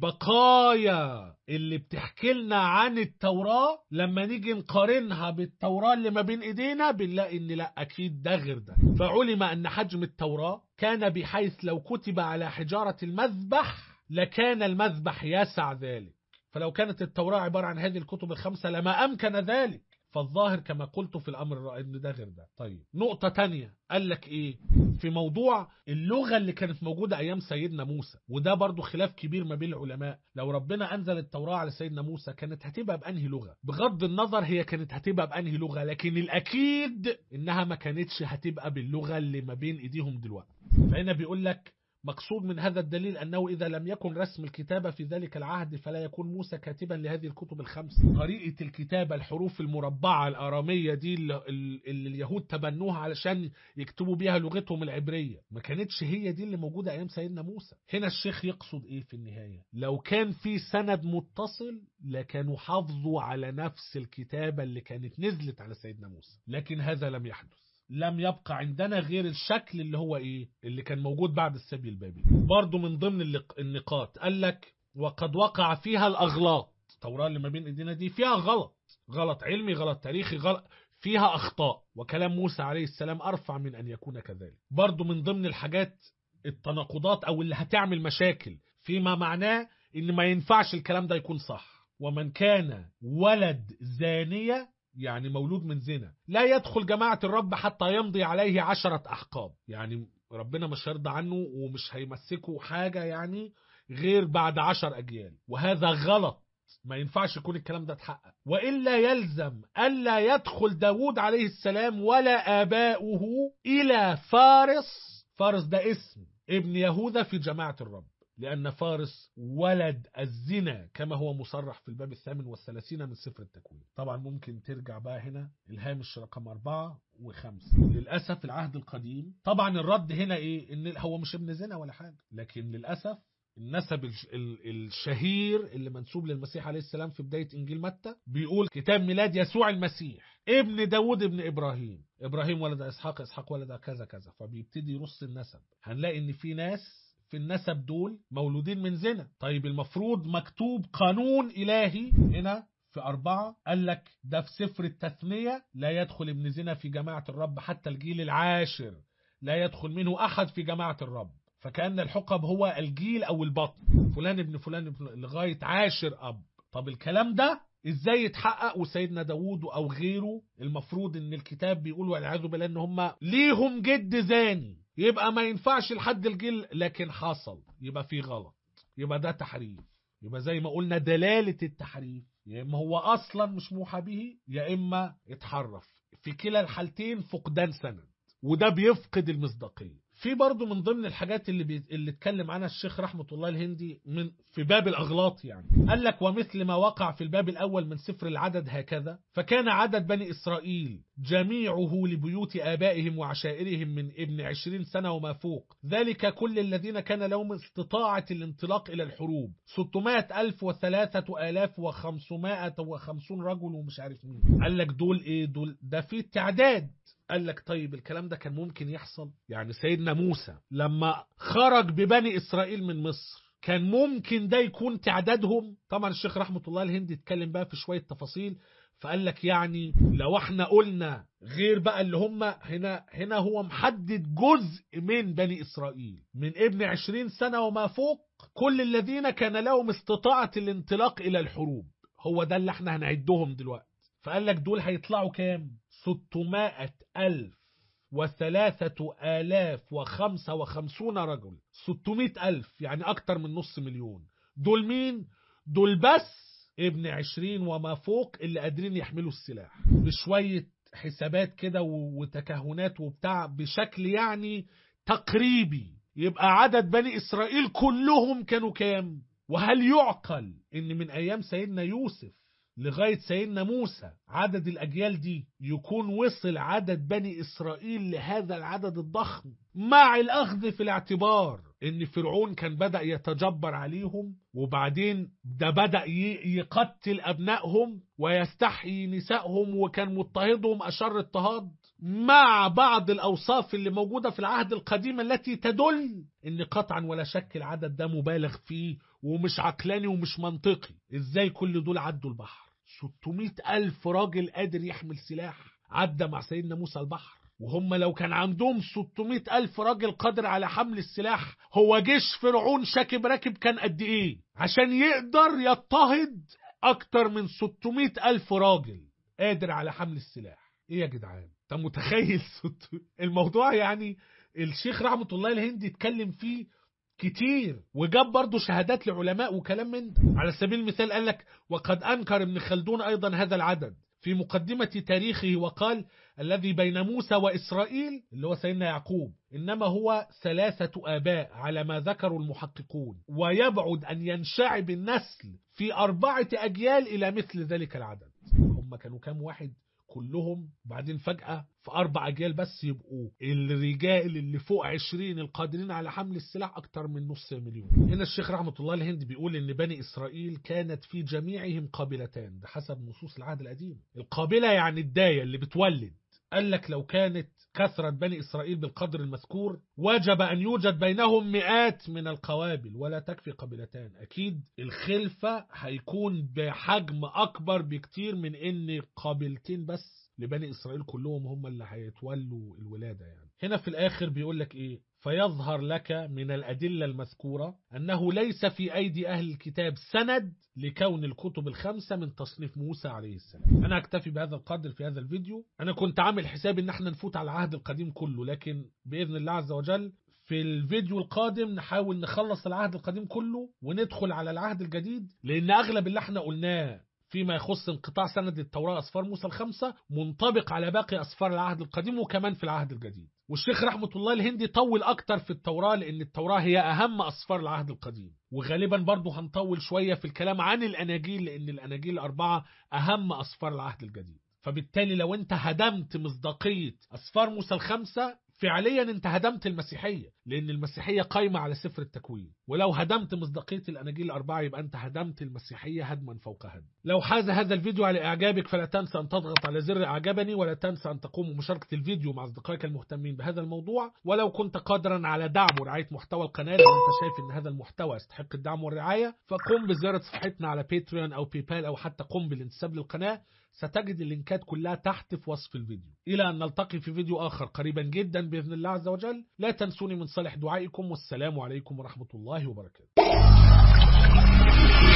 البقايا اللي بتحكي لنا عن التوراة لما نيجي نقارنها بالتوراة اللي ما بين ايدينا بنلاقي ان لا اكيد ده غير ده فعلم ان حجم التوراة كان بحيث لو كتب على حجارة المذبح لكان المذبح يسع ذلك فلو كانت التوراة عبارة عن هذه الكتب الخمسة لما أمكن ذلك فالظاهر كما قلت في الأمر إن ده غير ده طيب نقطة تانية قال لك إيه في موضوع اللغة اللي كانت موجودة أيام سيدنا موسى وده برضو خلاف كبير ما بين العلماء لو ربنا أنزل التوراة على سيدنا موسى كانت هتبقى بأنهي لغة بغض النظر هي كانت هتبقى بأنهي لغة لكن الأكيد إنها ما كانتش هتبقى باللغة اللي ما بين إيديهم دلوقتي فهنا بيقول لك مقصود من هذا الدليل أنه إذا لم يكن رسم الكتابة في ذلك العهد فلا يكون موسى كاتبا لهذه الكتب الخمس طريقة الكتابة الحروف المربعة الآرامية دي اللي, اللي اليهود تبنوها علشان يكتبوا بيها لغتهم العبرية ما كانتش هي دي اللي موجودة أيام سيدنا موسى هنا الشيخ يقصد إيه في النهاية لو كان في سند متصل لكانوا حافظوا على نفس الكتابة اللي كانت نزلت على سيدنا موسى لكن هذا لم يحدث لم يبقى عندنا غير الشكل اللي هو ايه اللي كان موجود بعد السبي البابلي برضو من ضمن النقاط قال لك وقد وقع فيها الاغلاط التوراة اللي ما بين ايدينا دي فيها غلط غلط علمي غلط تاريخي غلط فيها اخطاء وكلام موسى عليه السلام ارفع من ان يكون كذلك برضو من ضمن الحاجات التناقضات او اللي هتعمل مشاكل فيما معناه ان ما ينفعش الكلام ده يكون صح ومن كان ولد زانية يعني مولود من زنا لا يدخل جماعة الرب حتى يمضي عليه عشرة أحقاب يعني ربنا مش هيرضى عنه ومش هيمسكه حاجة يعني غير بعد عشر أجيال وهذا غلط ما ينفعش يكون الكلام ده اتحقق وإلا يلزم ألا يدخل داود عليه السلام ولا آباؤه إلى فارس فارس ده اسم ابن يهوذا في جماعة الرب لأن فارس ولد الزنا كما هو مصرح في الباب الثامن والثلاثين من سفر التكوين طبعا ممكن ترجع بقى هنا الهامش رقم أربعة وخمسة للأسف العهد القديم طبعا الرد هنا إيه إن هو مش ابن زنا ولا حاجة لكن للأسف النسب الشهير اللي منسوب للمسيح عليه السلام في بداية إنجيل متى بيقول كتاب ميلاد يسوع المسيح ابن داود ابن إبراهيم إبراهيم ولد إسحاق إسحاق ولد كذا كذا فبيبتدي يرص النسب هنلاقي إن في ناس في النسب دول مولودين من زنا طيب المفروض مكتوب قانون إلهي هنا في أربعة قال لك ده في سفر التثنية لا يدخل ابن زنا في جماعة الرب حتى الجيل العاشر لا يدخل منه أحد في جماعة الرب فكأن الحقب هو الجيل أو البطن فلان ابن فلان ابن لغاية عاشر أب طب الكلام ده ازاي يتحقق وسيدنا داوود او غيره المفروض ان الكتاب بيقول والعياذ بالله ان هم ليهم جد زاني يبقى ما ينفعش لحد الجيل لكن حصل يبقى في غلط يبقى ده تحريف يبقى زي ما قلنا دلالة التحريف يا اما هو اصلا مش موحى به يا اما اتحرف في كلا الحالتين فقدان سند وده بيفقد المصداقيه في برضه من ضمن الحاجات اللي بي... اللي اتكلم عنها الشيخ رحمه الله الهندي من في باب الاغلاط يعني قال لك ومثل ما وقع في الباب الاول من سفر العدد هكذا فكان عدد بني اسرائيل جميعه لبيوت ابائهم وعشائرهم من ابن عشرين سنه وما فوق ذلك كل الذين كان لهم استطاعه الانطلاق الى الحروب ستمائة ألف وثلاثة آلاف وخمسمائة وخمسون رجل ومش عارف مين قال لك دول ايه دول ده في تعداد قال لك طيب الكلام ده كان ممكن يحصل يعني سيدنا موسى لما خرج ببني إسرائيل من مصر كان ممكن ده يكون تعدادهم طبعا الشيخ رحمة الله الهندي اتكلم بقى في شوية تفاصيل فقال لك يعني لو احنا قلنا غير بقى اللي هم هنا هنا هو محدد جزء من بني إسرائيل من ابن عشرين سنة وما فوق كل الذين كان لهم استطاعة الانطلاق إلى الحروب هو ده اللي احنا هنعدهم دلوقتي فقال لك دول هيطلعوا كام ستمائة ألف وثلاثة آلاف وخمسة وخمسون رجل ستمائة ألف يعني أكتر من نص مليون دول مين؟ دول بس ابن عشرين وما فوق اللي قادرين يحملوا السلاح بشوية حسابات كده وتكهنات وبتاع بشكل يعني تقريبي يبقى عدد بني إسرائيل كلهم كانوا كام؟ وهل يعقل إن من أيام سيدنا يوسف لغاية سيدنا موسى عدد الأجيال دي يكون وصل عدد بني إسرائيل لهذا العدد الضخم مع الأخذ في الاعتبار إن فرعون كان بدأ يتجبر عليهم وبعدين ده بدأ يقتل أبنائهم ويستحيي نسائهم وكان مضطهدهم أشر اضطهاد مع بعض الأوصاف اللي موجودة في العهد القديم التي تدل إن قطعا ولا شك العدد ده مبالغ فيه ومش عقلاني ومش منطقي إزاي كل دول عدوا البحر 600 ألف راجل قادر يحمل سلاح عدى مع سيدنا موسى البحر وهم لو كان عندهم 600 ألف راجل قادر على حمل السلاح هو جيش فرعون شاكب راكب كان قد إيه عشان يقدر يضطهد أكتر من 600 ألف راجل قادر على حمل السلاح إيه يا جدعان انت متخيل الموضوع يعني الشيخ رحمة الله الهندي اتكلم فيه كتير وجاب برضه شهادات لعلماء وكلام من ده على سبيل المثال قال لك وقد أنكر ابن خلدون أيضا هذا العدد في مقدمة تاريخه وقال الذي بين موسى وإسرائيل اللي هو سيدنا يعقوب إنما هو ثلاثة آباء على ما ذكروا المحققون ويبعد أن ينشعب النسل في أربعة أجيال إلى مثل ذلك العدد هم كانوا كام واحد كلهم بعدين فجأة في أربع أجيال بس يبقوا الرجال اللي فوق عشرين القادرين على حمل السلاح أكتر من نص مليون هنا الشيخ رحمة الله الهند بيقول إن بني إسرائيل كانت في جميعهم قابلتان ده حسب نصوص العهد القديم القابلة يعني الداية اللي بتولد قال لك لو كانت كثرة بني إسرائيل بالقدر المذكور وجب أن يوجد بينهم مئات من القوابل ولا تكفي قبيلتان أكيد الخلفة هيكون بحجم أكبر بكتير من إن قابلتين بس لبني إسرائيل كلهم هم اللي هيتولوا الولادة يعني هنا في الآخر بيقول لك إيه فيظهر لك من الأدلة المذكورة أنه ليس في أيدي أهل الكتاب سند لكون الكتب الخمسة من تصنيف موسى عليه السلام أنا أكتفي بهذا القدر في هذا الفيديو أنا كنت عامل حساب أن احنا نفوت على العهد القديم كله لكن بإذن الله عز وجل في الفيديو القادم نحاول نخلص العهد القديم كله وندخل على العهد الجديد لأن أغلب اللي احنا قلناه فيما يخص انقطاع سند التوراة أسفار موسى الخمسة منطبق على باقي أسفار العهد القديم وكمان في العهد الجديد والشيخ رحمة الله الهندي طول أكتر في التوراة لأن التوراة هي أهم أسفار العهد القديم وغالبا برضه هنطول شوية في الكلام عن الأناجيل لأن الأناجيل الأربعة أهم أسفار العهد الجديد فبالتالي لو انت هدمت مصداقية أسفار موسى الخمسة فعليا انت هدمت المسيحية لأن المسيحية قايمة على سفر التكوين ولو هدمت مصداقية الأناجيل الأربعة يبقى أنت هدمت المسيحية هدما فوق هدم لو حاز هذا الفيديو على إعجابك فلا تنسى أن تضغط على زر إعجبني ولا تنسى أن تقوم بمشاركة الفيديو مع أصدقائك المهتمين بهذا الموضوع ولو كنت قادرا على دعم ورعاية محتوى القناة لو أنت شايف أن هذا المحتوى يستحق الدعم والرعاية فقم بزيارة صفحتنا على باتريون أو بيبال أو حتى قم بالانتساب للقناة ستجد اللينكات كلها تحت في وصف الفيديو إلى أن نلتقي في فيديو آخر قريبا جدا بإذن الله عز وجل لا تنسوني من صالح دعائكم والسلام عليكم ورحمة الله وبركاته